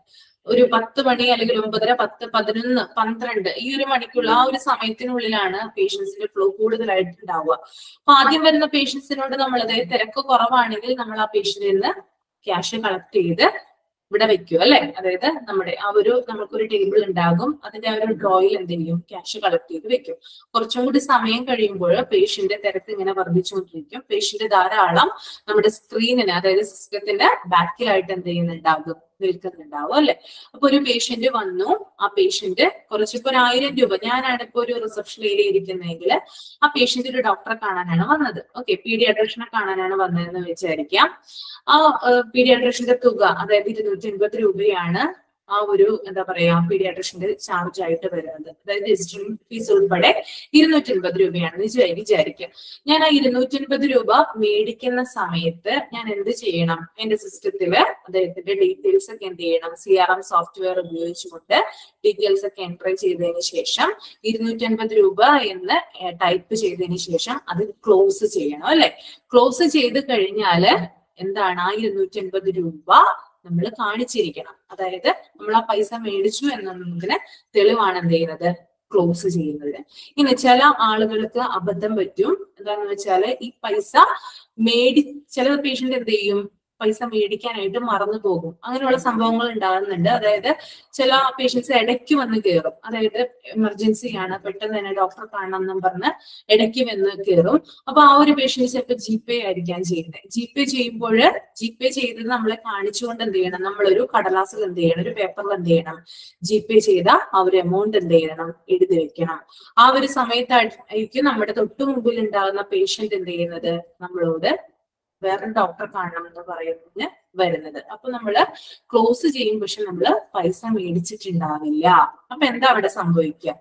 ഒരു പത്ത് മണി അല്ലെങ്കിൽ ഒമ്പതര പത്ത് പതിനൊന്ന് പന്ത്രണ്ട് ഈ ഒരു മണിക്കുള്ള ആ ഒരു സമയത്തിനുള്ളിലാണ് പേഷ്യൻസിന്റെ ഫ്ലോ കൂടുതലായിട്ട് ഉണ്ടാവുക അപ്പൊ ആദ്യം വരുന്ന പേഷ്യൻസിനോട് നമ്മൾ അതായത് തിരക്ക് കുറവാണെങ്കിൽ നമ്മൾ ആ പേഷ്യന്റിൽ നിന്ന് ക്യാഷ് കളക്ട് ചെയ്ത് ഇവിടെ വെക്കും അല്ലെ അതായത് നമ്മുടെ ആ ഒരു നമുക്കൊരു ടേബിൾ ഉണ്ടാകും അതിന്റെ ആ ഒരു ഡ്രോയിൽ എന്ത് ചെയ്യും ക്യാഷ് കളക്ട് ചെയ്ത് വെക്കും കുറച്ചും കൂടി സമയം കഴിയുമ്പോൾ പേഷ്യന്റ് തിരക്ക് ഇങ്ങനെ വർദ്ധിച്ചുകൊണ്ടിരിക്കും പേഷ്യന്റ് ധാരാളം നമ്മുടെ സ്ക്രീനിന് അതായത് സിസ്റ്റത്തിന്റെ ബാക്കിലായിട്ട് എന്ത് ചെയ്യുന്നുണ്ടാകും നിൽക്കുന്നുണ്ടാവും അല്ലെ അപ്പൊ ഒരു പേഷ്യന്റ് വന്നു ആ പേഷ്യന്റ് കുറച്ചിപ്പോ ഒരു ആയിരം രൂപ ഞാനാണ് ഇപ്പൊ ഒരു റിസപ്ഷൻ ഏരിയ ഇരിക്കുന്നതെങ്കിൽ ആ പേഷ്യന്റ് ഒരു ഡോക്ടറെ കാണാനാണ് വന്നത് ഓക്കെ പീഡിയാട്രീഷനെ കാണാനാണ് വന്നതെന്ന് വിചാരിക്കാം ആ പീഡിയാട്രീഷന്റെ തുക അതായത് ഇരുന്നൂറ്റി എൺപത് രൂപയാണ് ആ ഒരു എന്താ പറയാ പീഡിയാട്രീഷന്റെ ചാർജ് ആയിട്ട് വരുന്നത് അതായത് രജിസ്ട്രേഷൻ ഫീസ് ഉൾപ്പെടെ ഇരുന്നൂറ്റി എൺപത് രൂപയാണെന്ന് വിചാ- വിചാരിക്കുക ഞാൻ ആ ഇരുന്നൂറ്റി എൺപത് രൂപ മേടിക്കുന്ന സമയത്ത് ഞാൻ എന്ത് ചെയ്യണം എന്റെ സിസ്റ്റത്തില് അദ്ദേഹത്തിന്റെ ഡീറ്റെയിൽസ് ഒക്കെ എന്ത് ചെയ്യണം സി ആർ എം സോഫ്റ്റ്വെയർ ഉപയോഗിച്ചുകൊണ്ട് ഡീറ്റെയിൽസ് ഒക്കെ എൻട്രി ചെയ്തതിന് ശേഷം ഇരുന്നൂറ്റി അൻപത് രൂപ എന്ന് ടൈപ്പ് ചെയ്തതിന് ശേഷം അത് ക്ലോസ് ചെയ്യണം അല്ലെ ക്ലോസ് ചെയ്ത് കഴിഞ്ഞാല് എന്താണ് ആ ഇരുന്നൂറ്റി അൻപത് രൂപ നമ്മൾ കാണിച്ചിരിക്കണം അതായത് നമ്മൾ ആ പൈസ മേടിച്ചു എന്നതിന് തെളിവാണ് എന്ത് ചെയ്യുന്നത് ക്ലോസ് ചെയ്യുന്നത് ഇനി ചില ആളുകൾക്ക് അബദ്ധം പറ്റും എന്താന്ന് വെച്ചാല് ഈ പൈസ മേടി ചില പേഷ്യന്റ് എന്ത് ചെയ്യും പൈസ മേടിക്കാനായിട്ട് മറന്നു പോകും അങ്ങനെയുള്ള സംഭവങ്ങൾ ഉണ്ടാകുന്നുണ്ട് അതായത് ചില പേഷ്യൻസ് ഇടയ്ക്ക് വന്ന് കയറും അതായത് എമർജൻസി ആണ് പെട്ടെന്ന് തന്നെ ഡോക്ടറെ കാണണം എന്നും പറഞ്ഞ് ഇടയ്ക്ക് വന്ന് കയറും അപ്പൊ ആ ഒരു പേഷ്യന്റ് ചിലപ്പോൾ ജി പേ ആയിരിക്കാം ചെയ്യുന്നത് ജി പേ ചെയ്യുമ്പോൾ ജി പേ ചെയ്തത് നമ്മളെ കാണിച്ചുകൊണ്ട് എന്ത് ചെയ്യണം നമ്മളൊരു കടലാസിൽ എന്ത് ചെയ്യണം ഒരു പേപ്പറിൽ എന്ത് ചെയ്യണം ജി പേ ചെയ്ത ആ ഒരു എമൗണ്ട് എന്ത് ചെയ്യണം എഴുതി വെക്കണം ആ ഒരു സമയത്തായിരിക്കും നമ്മുടെ തൊട്ടു മുമ്പിൽ ഉണ്ടാകുന്ന പേഷ്യന്റ് എന്ത് ചെയ്യുന്നത് നമ്മളോട് വേറെ ഡോക്ടറെ കാണണം എന്ന് പറയുന്നതിന് വരുന്നത് അപ്പൊ നമ്മള് ക്ലോസ് ചെയ്യും പക്ഷെ നമ്മള് പൈസ മേടിച്ചിട്ടുണ്ടാവില്ല അപ്പൊ എന്താ അവിടെ സംഭവിക്കുക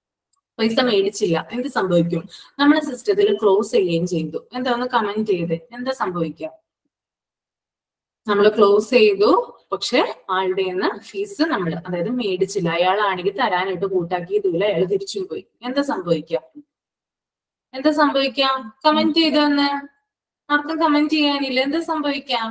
പൈസ മേടിച്ചില്ല എന്ത് സംഭവിക്കും നമ്മളെ സിസ്റ്റത്തിൽ ക്ലോസ് ചെയ്യുകയും ചെയ്തു എന്താ ഒന്ന് കമന്റ് ചെയ്ത് എന്താ സംഭവിക്കുക നമ്മൾ ക്ലോസ് ചെയ്തു പക്ഷെ ആളുടെ നിന്ന് ഫീസ് നമ്മൾ അതായത് മേടിച്ചില്ല അയാളാണെങ്കിൽ തരാനായിട്ട് കൂട്ടാക്കിയതുമില്ല അയാൾ തിരിച്ചും പോയി എന്താ സംഭവിക്കുക എന്താ സംഭവിക്കാം കമന്റ് ചെയ്തെന്ന് ആർക്കും കമന്റ് ചെയ്യാനില്ല എന്താ സംഭവിക്കാം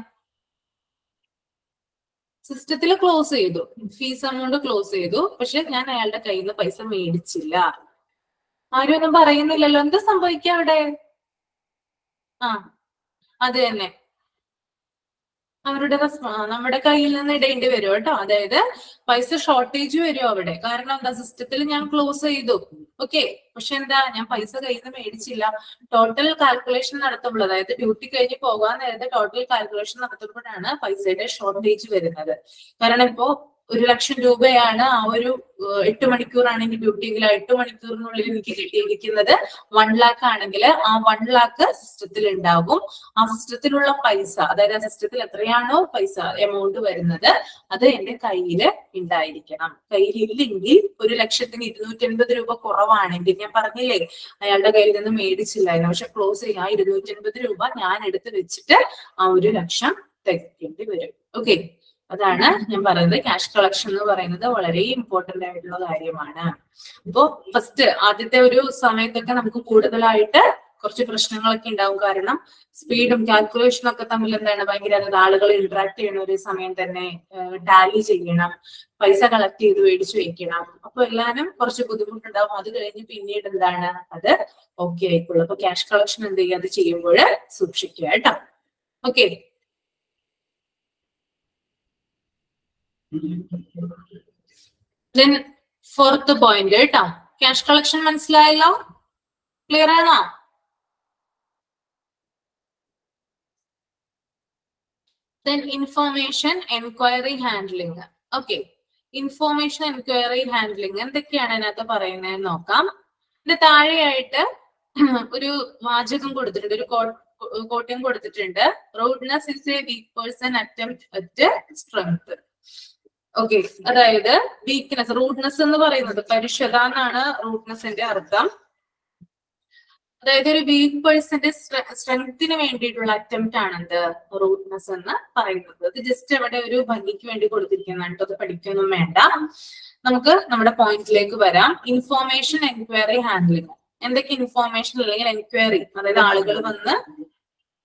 സിസ്റ്റത്തിൽ ക്ലോസ് ചെയ്തു ഫീസ് എമൗണ്ട് ക്ലോസ് ചെയ്തു പക്ഷെ ഞാൻ അയാളുടെ കയ്യിൽ നിന്ന് പൈസ മേടിച്ചില്ല ആരും ഒന്നും പറയുന്നില്ലല്ലോ എന്താ സംഭവിക്കുക അവിടെ ആ അത് തന്നെ അവരുടെ റെസ്പോ- നമ്മുടെ കയ്യിൽ നിന്ന് ഇടേണ്ടി വരും കേട്ടോ അതായത് പൈസ ഷോർട്ടേജ് വരും അവിടെ കാരണം എന്താ സിസ്റ്റത്തിൽ ഞാൻ ക്ലോസ് ചെയ്തു ഓക്കെ പക്ഷെ എന്താ ഞാൻ പൈസ കയ്യിൽ നിന്ന് മേടിച്ചില്ല ടോട്ടൽ കാൽക്കുലേഷൻ നടത്തുമ്പോൾ അതായത് ഡ്യൂട്ടി കഴിഞ്ഞ് പോകാൻ നേരത്തെ ടോട്ടൽ കാൽക്കുലേഷൻ നടത്തുമ്പോഴാണ് പൈസയുടെ ഷോർട്ടേജ് വരുന്നത് കാരണം ഇപ്പോ ഒരു ലക്ഷം രൂപയാണ് ആ ഒരു ഏഹ്, എട്ട് മണിക്കൂറാണെങ്കിൽ ഡ്യൂട്ടി എങ്കിൽ ആ എട്ട് മണിക്കൂറിനുള്ളിൽ എനിക്ക് കിട്ടിയിരിക്കുന്നത് വൺ ലാക്ക് ആണെങ്കിൽ ആ വൺ ലാക്ക് സിസ്റ്റത്തിൽ ഉണ്ടാകും ആ സിസ്റ്റത്തിലുള്ള പൈസ അതായത് ആ സിസ്റ്റത്തിൽ എത്രയാണോ പൈസ എമൗണ്ട് വരുന്നത് അത് എന്റെ കയ്യിൽ ഉണ്ടായിരിക്കണം കയ്യിൽ ഇല്ലെങ്കിൽ ഒരു ലക്ഷത്തിന് ഇരുന്നൂറ്റി അൻപത് രൂപ കുറവാണെങ്കിൽ ഞാൻ പറഞ്ഞില്ലേ അയാളുടെ കയ്യിൽ നിന്ന് മേടിച്ചില്ലായിരുന്നു പക്ഷെ ക്ലോസ് ചെയ്യാൻ ആ ഇരുന്നൂറ്റി അൻപത് രൂപ ഞാൻ എടുത്ത് വെച്ചിട്ട് ആ ഒരു ലക്ഷം തികയ്ക്കേണ്ടി വരും ഓക്കെ അതാണ് ഞാൻ പറയുന്നത് ക്യാഷ് കളക്ഷൻ എന്ന് പറയുന്നത് വളരെ ഇമ്പോർട്ടന്റ് ആയിട്ടുള്ള കാര്യമാണ് അപ്പോ ഫസ്റ്റ് ആദ്യത്തെ ഒരു സമയത്തൊക്കെ നമുക്ക് കൂടുതലായിട്ട് കുറച്ച് പ്രശ്നങ്ങളൊക്കെ ഉണ്ടാവും കാരണം സ്പീഡും കാൽക്കുലേഷനും ഒക്കെ തമ്മിൽ എന്താണ് ഭയങ്കര അതായത് ആളുകൾ ഇന്ററാക്ട് ചെയ്യണ ഒരു സമയം തന്നെ ടാലി ചെയ്യണം പൈസ കളക്ട് ചെയ്ത് മേടിച്ചു വെക്കണം അപ്പൊ എല്ലാരും കുറച്ച് ബുദ്ധിമുട്ടുണ്ടാവും അത് കഴിഞ്ഞ് പിന്നീട് എന്താണ് അത് ഓക്കെ ആയിക്കോളൂ അപ്പൊ ക്യാഷ് കളക്ഷൻ എന്ത് ചെയ്യുക അത് ചെയ്യുമ്പോൾ സൂക്ഷിക്കുക കേട്ടോ ഓക്കെ ദെൻ ഫോർത്ത് പോയിന്റ് കേട്ടോ ക്യാഷ് കളക്ഷൻ മനസ്സിലായല്ലോ ക്ലിയർ ആണോ then information enquiry handling okay information enquiry handling എന്തൊക്കെയാണ് അതിനകത്ത് പറയുന്നത് നോക്കാം ഇതിന്റെ താഴെയായിട്ട് ഒരു വാചകം കൊടുത്തിട്ടുണ്ട് ഒരു കോട്ടയം കൊടുത്തിട്ടുണ്ട് rudeness is a weak person attempt at strength okay അതായത് വീക്ക്നെസ് റൂട്ട്നെസ് എന്ന് പറയുന്നത് പരിശുദ്ധ എന്നാണ് റൂട്ട്നെസിന്റെ അർത്ഥം അതായത് ഒരു വീക്ക് പേഴ്സന്റെ സ്ട്രെങ്ത്തിന് വേണ്ടിയിട്ടുള്ള അറ്റംപ്റ്റ് ആണ് എന്ത് റൂട്ട്നെസ് എന്ന് പറയുന്നത് അത് ജസ്റ്റ് അവിടെ ഒരു ഭംഗിക്ക് വേണ്ടി കൊടുത്തിരിക്കുന്നതാണ് കേട്ടോ അത് പഠിക്കൊന്നും വേണ്ട നമുക്ക് നമ്മുടെ പോയിന്റിലേക്ക് വരാം ഇൻഫോർമേഷൻ എൻക്വയറി ഹാൻഡ്ലിംഗ് എന്തൊക്കെ ഇൻഫോർമേഷൻ അല്ലെങ്കിൽ എൻക്വയറി അതായത് ആളുകൾ വന്ന്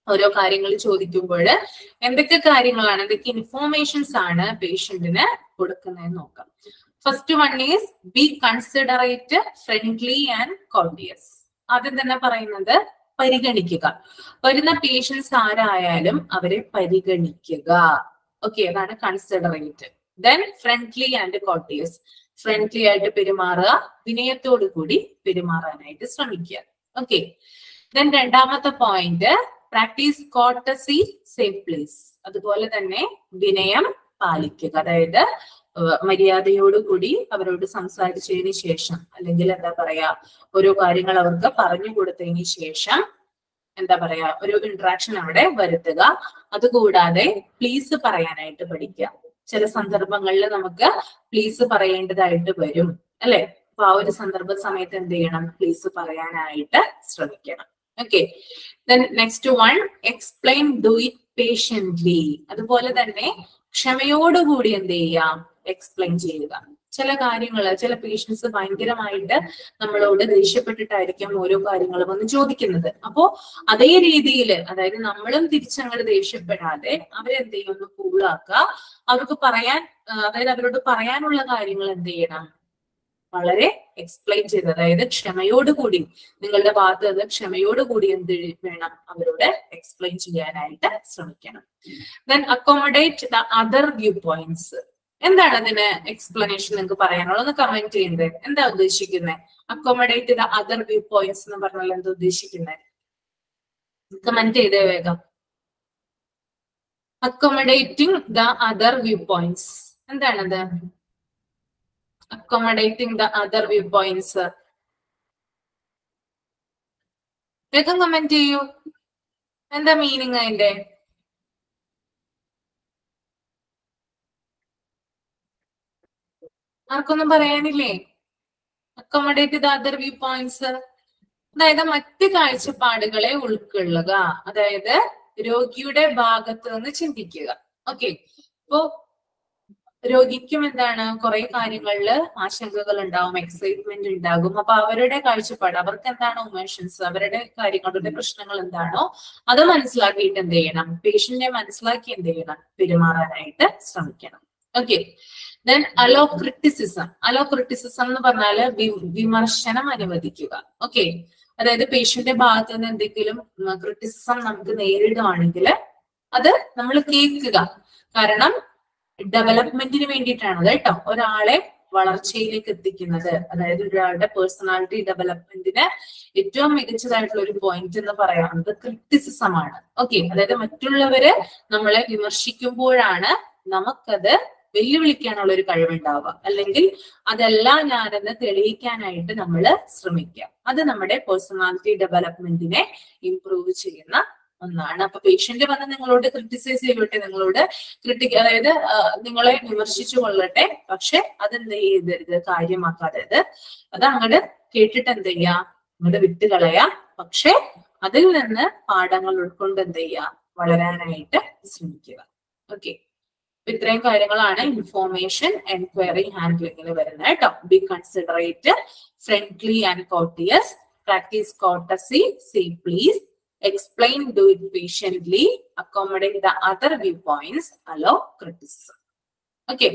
ഓരോ കാര്യങ്ങൾ ചോദിക്കുമ്പോൾ എന്തൊക്കെ കാര്യങ്ങളാണ് എന്തൊക്കെ ഇൻഫോർമേഷൻസ് ആണ് പേഷ്യന്റിന് കൊടുക്കുന്നതെന്ന് നോക്കാം first one is be considerate friendly and courteous ആദ്യം തന്നെ പറയുന്നത് പരിഗണിക്കുക വരുന്ന പേഷ്യൻസ് ആരായാലും അവരെ പരിഗണിക്കുക ഓക്കെ അതാണ് considerate then friendly and courteous friendly ആയിട്ട് പെരുമാറുക വിനയത്തോടു കൂടി പെരുമാറാനായിട്ട് ശ്രമിക്കുക ഓക്കെ ദെൻ രണ്ടാമത്തെ point practice courtesy say please അതുപോലെ തന്നെ വിനയം പാലിക്കുക അതായത് ഏഹ് മര്യാദയോടുകൂടി അവരോട് സംസാരിച്ചതിന് ശേഷം അല്ലെങ്കിൽ എന്താ പറയാ ഓരോ കാര്യങ്ങൾ അവർക്ക് പറഞ്ഞു കൊടുത്തതിന് ശേഷം എന്താ പറയാ ഒരു ഇന്ററാക്ഷൻ അവിടെ വരുത്തുക അതുകൂടാതെ പ്ലീസ് പറയാനായിട്ട് പഠിക്കുക ചില സന്ദർഭങ്ങളിൽ നമുക്ക് പ്ലീസ് പറയേണ്ടതായിട്ട് വരും അല്ലെ അപ്പൊ ആ ഒരു സന്ദർഭ സമയത്ത് എന്ത് ചെയ്യണം പ്ലീസ് പറയാനായിട്ട് ശ്രമിക്കണം okay then next one explain do it patiently അതുപോലെ തന്നെ ക്ഷമയോടുകൂടി എന്ത് ചെയ്യാം എക്സ്പ്ലെയിൻ ചെയ്യുക ചില കാര്യങ്ങൾ ചില പേഷ്യൻസ് ഭയങ്കരമായിട്ട് നമ്മളോട് ദേഷ്യപ്പെട്ടിട്ടായിരിക്കും ഓരോ കാര്യങ്ങളും വന്ന് ചോദിക്കുന്നത് അപ്പോ അതേ രീതിയിൽ അതായത് നമ്മളും തിരിച്ചങ്ങോട്ട് ദേഷ്യപ്പെടാതെ അവരെന്ത് ചെയ്യും ഒന്ന് കൂളാക്കുക അവർക്ക് പറയാൻ ആ, അതായത് അവരോട് പറയാനുള്ള കാര്യങ്ങൾ എന്ത് ചെയ്യണം വളരെ എക്സ്പ്ലെയിൻ ചെയ്ത് അതായത് ക്ഷമയോടുകൂടി നിങ്ങളുടെ ഭാഗത്ത് നിന്ന് ക്ഷമയോടുകൂടി എന്ത് വേണം അവരോട് എക്സ്പ്ലെയിൻ ചെയ്യാനായിട്ട് ശ്രമിക്കണം then accommodate the other view points എന്താണ് അതിന് എക്സ്പ്ലനേഷൻ നിങ്ങൾക്ക് പറയാനുള്ളത് ഒന്ന് കമന്റ് ചെയ്യുന്നത് എന്താ ഉദ്ദേശിക്കുന്നത് accommodate the other view points എന്ന് പറഞ്ഞാൽ എന്താ ഉദ്ദേശിക്കുന്നത് കമന്റ് ചെയ്തേ വേഗം accommodating the other view points എന്താണത് accommodating the other view points വേഗം കമന്റ് ചെയ്യൂ എന്താ മീനിങ് അതിന്റെ ആർക്കൊന്നും പറയാനില്ലേ accommodate the other view points അതായത് മറ്റ് കാഴ്ചപ്പാടുകളെ ഉൾക്കൊള്ളുക അതായത് രോഗിയുടെ ഭാഗത്ത് നിന്ന് ചിന്തിക്കുക ഓക്കെ ഇപ്പോ രോഗിക്കും എന്താണ് കുറെ കാര്യങ്ങളിൽ ആശങ്കകൾ ഉണ്ടാവും എക്സൈറ്റ്മെന്റ് ഉണ്ടാകും അപ്പൊ അവരുടെ കാഴ്ചപ്പാട് അവർക്ക് എന്താണ് ഇമോഷൻസ് അവരുടെ കാര്യങ്ങളുടെ പ്രശ്നങ്ങൾ എന്താണോ അത് മനസ്സിലാക്കിയിട്ട് എന്ത് ചെയ്യണം പേഷ്യന്റിനെ മനസ്സിലാക്കി എന്ത് ചെയ്യണം പെരുമാറാനായിട്ട് ശ്രമിക്കണം okay then allow criticism allow criticism എന്ന് പറഞ്ഞാല് വി- വിമർശനം അനുവദിക്കുക ഓക്കെ അതായത് പേഷ്യന്റെ ഭാഗത്ത് നിന്ന് എന്തെങ്കിലും ക്രിറ്റിസിസം നമുക്ക് നേരിടുകയാണെങ്കിൽ അത് നമ്മൾ കേൾക്കുക കാരണം ഡെവലപ്മെന്റിന് വേണ്ടിയിട്ടാണ് കേട്ടോ ഒരാളെ വളർച്ചയിലേക്ക് എത്തിക്കുന്നത് അതായത് ഒരാളുടെ പേഴ്സണാലിറ്റി ഡെവലപ്മെന്റിന് ഏറ്റവും മികച്ചതായിട്ടുള്ള ഒരു പോയിന്റ് എന്ന് പറയുന്നത് ക്രിറ്റിസിസം ആണ് ഓക്കെ അതായത് മറ്റുള്ളവര് നമ്മളെ വിമർശിക്കുമ്പോഴാണ് നമുക്കത് വെല്ലുവിളിക്കാനുള്ള ഒരു കഴിവുണ്ടാവുക അല്ലെങ്കിൽ അതല്ല ഞാനെന്ന് തെളിയിക്കാനായിട്ട് നമ്മൾ ശ്രമിക്കുക അത് നമ്മുടെ പേഴ്സണാലിറ്റി ഡെവലപ്മെന്റിനെ ഇംപ്രൂവ് ചെയ്യുന്ന ഒന്നാണ് അപ്പൊ പേഷ്യന്റ് വന്ന് നിങ്ങളോട് ക്രിട്ടിസൈസ് ചെയ്യട്ടെ നിങ്ങളോട് ക്രിട്ടിക് അതായത് ആ, നിങ്ങളെ വിമർശിച്ചു കൊള്ളട്ടെ പക്ഷെ അതെന്ത് ചെയ്തരുത് കാര്യമാക്കാതെ അത് അങ്ങോട്ട് കേട്ടിട്ട് എന്ത് ചെയ്യാ അങ്ങോട്ട് വിട്ട് കളയാ പക്ഷെ അതിൽ നിന്ന് പാഠങ്ങൾ ഉൾക്കൊണ്ട് എന്ത് ചെയ്യാ വളരാനായിട്ട് ശ്രമിക്കുക ഓക്കെ ഇത്രയും കാര്യങ്ങളാണ് ഇൻഫോർമേഷൻ എൻക്വയറി ഹാൻഡ്ലിംഗിൽ വരുന്നത് കേട്ടോ be considerate friendly and courteous practice courtesy say please explain do it patiently accommodate the other viewpoints allow criticism okay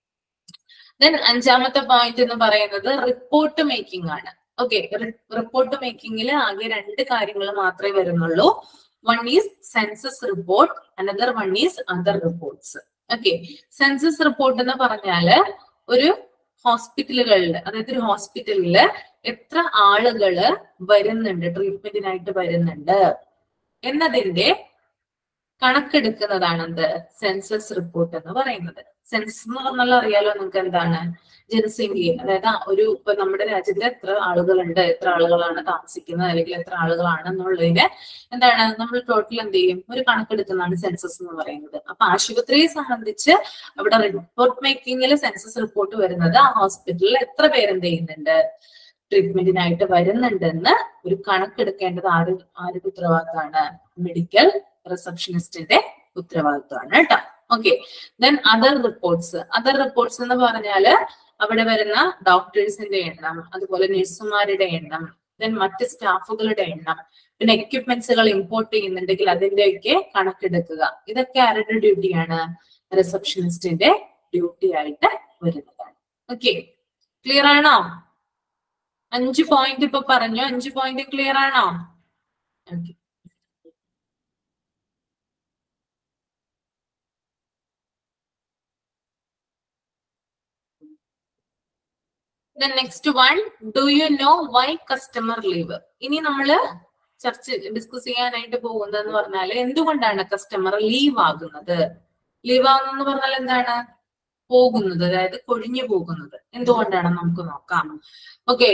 then അഞ്ചാമത്തെ പോയിന്റ് എന്ന് പറയുന്നത് റിപ്പോർട്ട് മേക്കിംഗ് ആണ് ഓക്കെ റിപ്പോർട്ട് മേക്കിംഗിൽ ആകെ രണ്ട് കാര്യങ്ങൾ മാത്രമേ വരുന്നുള്ളൂ one is census report another one is other reports okay census report എന്ന് പറഞ്ഞാല് ഒരു ഹോസ്പിറ്റലുകളിൽ അതായത് ഒരു ഹോസ്പിറ്റലില് എത്ര ആളുകള് വരുന്നുണ്ട് ട്രീറ്റ്മെന്റിനായിട്ട് വരുന്നുണ്ട് എന്നതിന്റെ കണക്കെടുക്കുന്നതാണ് എന്ത് സെൻസസ് റിപ്പോർട്ട് എന്ന് പറയുന്നത് സെൻസസ് എന്ന് പറഞ്ഞാൽ അറിയാലോ നിങ്ങൾക്ക് എന്താണ് ജനസംഖ്യ അതായത് ആ ഒരു ഇപ്പൊ നമ്മുടെ രാജ്യത്ത് എത്ര ആളുകളുണ്ട് എത്ര ആളുകളാണ് താമസിക്കുന്നത് അല്ലെങ്കിൽ എത്ര ആളുകളാണ് എന്നുള്ളതിന് എന്താണ് നമ്മൾ ടോട്ടൽ എന്ത് ചെയ്യും ഒരു കണക്കെടുക്കുന്നതാണ് സെൻസസ് എന്ന് പറയുന്നത് അപ്പൊ ആശുപത്രിയെ സംബന്ധിച്ച് അവിടെ റിപ്പോർട്ട് മേക്കിങ്ങിൽ സെൻസസ് റിപ്പോർട്ട് വരുന്നത് ആ ഹോസ്പിറ്റലിൽ എത്ര പേരെന്ത് ചെയ്യുന്നുണ്ട് ട്രീറ്റ്മെന്റിനായിട്ട് വരുന്നുണ്ടെന്ന് ഒരു കണക്കെടുക്കേണ്ടത് ആര് ആരുടെ ഉത്തരവാദിത്തമാണ് മെഡിക്കൽ റിസപ്ഷനിസ്റ്റിന്റെ ഉത്തരവാദിത്തമാണ് കേട്ടോ okay then other reports other reports എന്ന് പറഞ്ഞാല് അവിടെ വരുന്ന ഡോക്ടേഴ്സിന്റെ എണ്ണം അതുപോലെ നഴ്സുമാരുടെ എണ്ണം ദെൻ മറ്റ് സ്റ്റാഫുകളുടെ എണ്ണം പിന്നെ എക്യുപ്മെന്റ്സുകൾ ഇമ്പോർട്ട് ചെയ്യുന്നുണ്ടെങ്കിൽ അതിന്റെയൊക്കെ കണക്കെടുക്കുക ഇതൊക്കെ ആരുടെ ഡ്യൂട്ടിയാണ് റിസപ്ഷനിസ്റ്റിന്റെ ഡ്യൂട്ടി ആയിട്ട് വരുന്നതാണ് ഓക്കെ ക്ലിയർ ആണോ അഞ്ച് പോയിന്റ് ഇപ്പൊ പറഞ്ഞു അഞ്ച് പോയിന്റ് ക്ലിയർ ആണോ okay The next one, do you know why customer leave? ഇനി നമ്മള് ചർച്ച ഡിസ്കസ് ചെയ്യാനായിട്ട് പോകുന്നതെന്ന് പറഞ്ഞാൽ എന്തുകൊണ്ടാണ് കസ്റ്റമർ ലീവ് ആകുന്നത് ലീവ് ആകുന്നത് പറഞ്ഞാൽ എന്താണ് പോകുന്നത് അതായത് കൊഴിഞ്ഞു പോകുന്നത് എന്തുകൊണ്ടാണ് നമുക്ക് നോക്കാം ഓക്കെ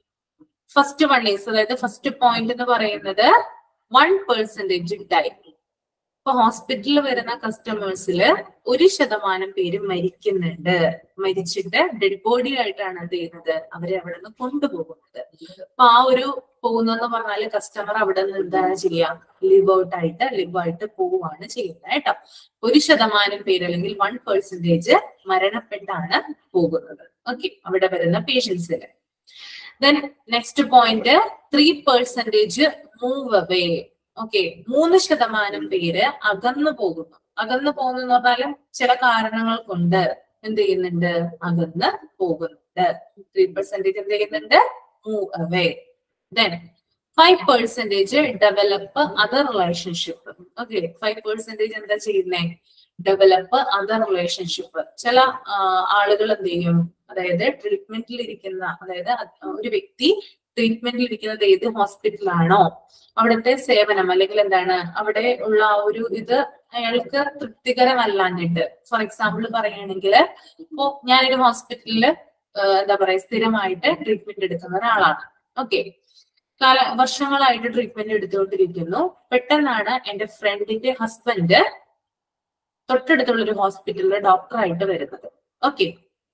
ഫസ്റ്റ് വൺ ഈസ് അതായത് ഫസ്റ്റ് പോയിന്റ് എന്ന് പറയുന്നത് വൺ പെർസെന്റേജ് ഡൈ ഇപ്പൊ ഹോസ്പിറ്റലിൽ വരുന്ന കസ്റ്റമേഴ്സിൽ ഒരു ശതമാനം പേര് മരിക്കുന്നുണ്ട് മരിച്ചിട്ട് ഡെഡ് ബോഡി ആയിട്ടാണ് എന്ത് ചെയ്യുന്നത് അവരെ അവിടെ നിന്ന് കൊണ്ടുപോകുന്നത് അപ്പൊ ആ ഒരു പോകുന്നെന്ന് പറഞ്ഞാല് കസ്റ്റമർ അവിടെ നിന്ന് എന്താണ് ചെയ്യുക ലിവ് ഔട്ട് ആയിട്ട് ലിവ് ആയിട്ട് പോവുകയാണ് ചെയ്യുന്നത് കേട്ടോ ഒരു ശതമാനം പേര് അല്ലെങ്കിൽ വൺ പെർസെന്റേജ് മരണപ്പെട്ടാണ് പോകുന്നത് ഓക്കെ അവിടെ വരുന്ന പേഷ്യൻസിൽ then next point three percentage move away okay മൂന്ന് ശതമാനം പേര് അകന്നു പോകുന്നു അകന്നു പോകുന്നു എന്ന് പറഞ്ഞാൽ ചില കാരണങ്ങൾ കൊണ്ട് എന്ത് ചെയ്യുന്നുണ്ട് അകന്ന് പോകുന്നുണ്ട് ത്രീ പെർസെന്റേജ് എന്ത് ചെയ്യുന്നുണ്ട് move away then five percentage develop other relationship okay five percentage എന്താ ചെയ്യുന്നേ ഡെവലപ്പ് അതർ റിലേഷൻഷിപ്പ് ചില ആളുകൾ എന്ത് ചെയ്യും അതായത് ട്രീറ്റ്മെന്റിൽ ഇരിക്കുന്ന അതായത് ഒരു വ്യക്തി ട്രീറ്റ്മെന്റിൽ ഇരിക്കുന്നത് ഏത് ഹോസ്പിറ്റലാണോ അവിടുത്തെ സേവനം അല്ലെങ്കിൽ എന്താണ് അവിടെ ഉള്ള ആ ഒരു ഇത് അയാൾക്ക് തൃപ്തികരമല്ലാഞ്ഞിട്ട് ഫോർ എക്സാമ്പിൾ പറയുകയാണെങ്കിൽ ഇപ്പോ ഞാനൊരു ഹോസ്പിറ്റലില് എന്താ പറയാ സ്ഥിരമായിട്ട് ട്രീറ്റ്മെന്റ് എടുക്കുന്ന ഒരാളാണ് ഓക്കെ കാല വർഷങ്ങളായിട്ട് ട്രീറ്റ്മെന്റ് എടുത്തുകൊണ്ടിരിക്കുന്നു പെട്ടെന്നാണ് എന്റെ ഫ്രണ്ടിന്റെ ഹസ്ബൻഡ് തൊട്ടടുത്തുള്ള ഒരു ഹോസ്പിറ്റലിലെ ഡോക്ടറായിട്ട് വരുന്നത് ഓക്കെ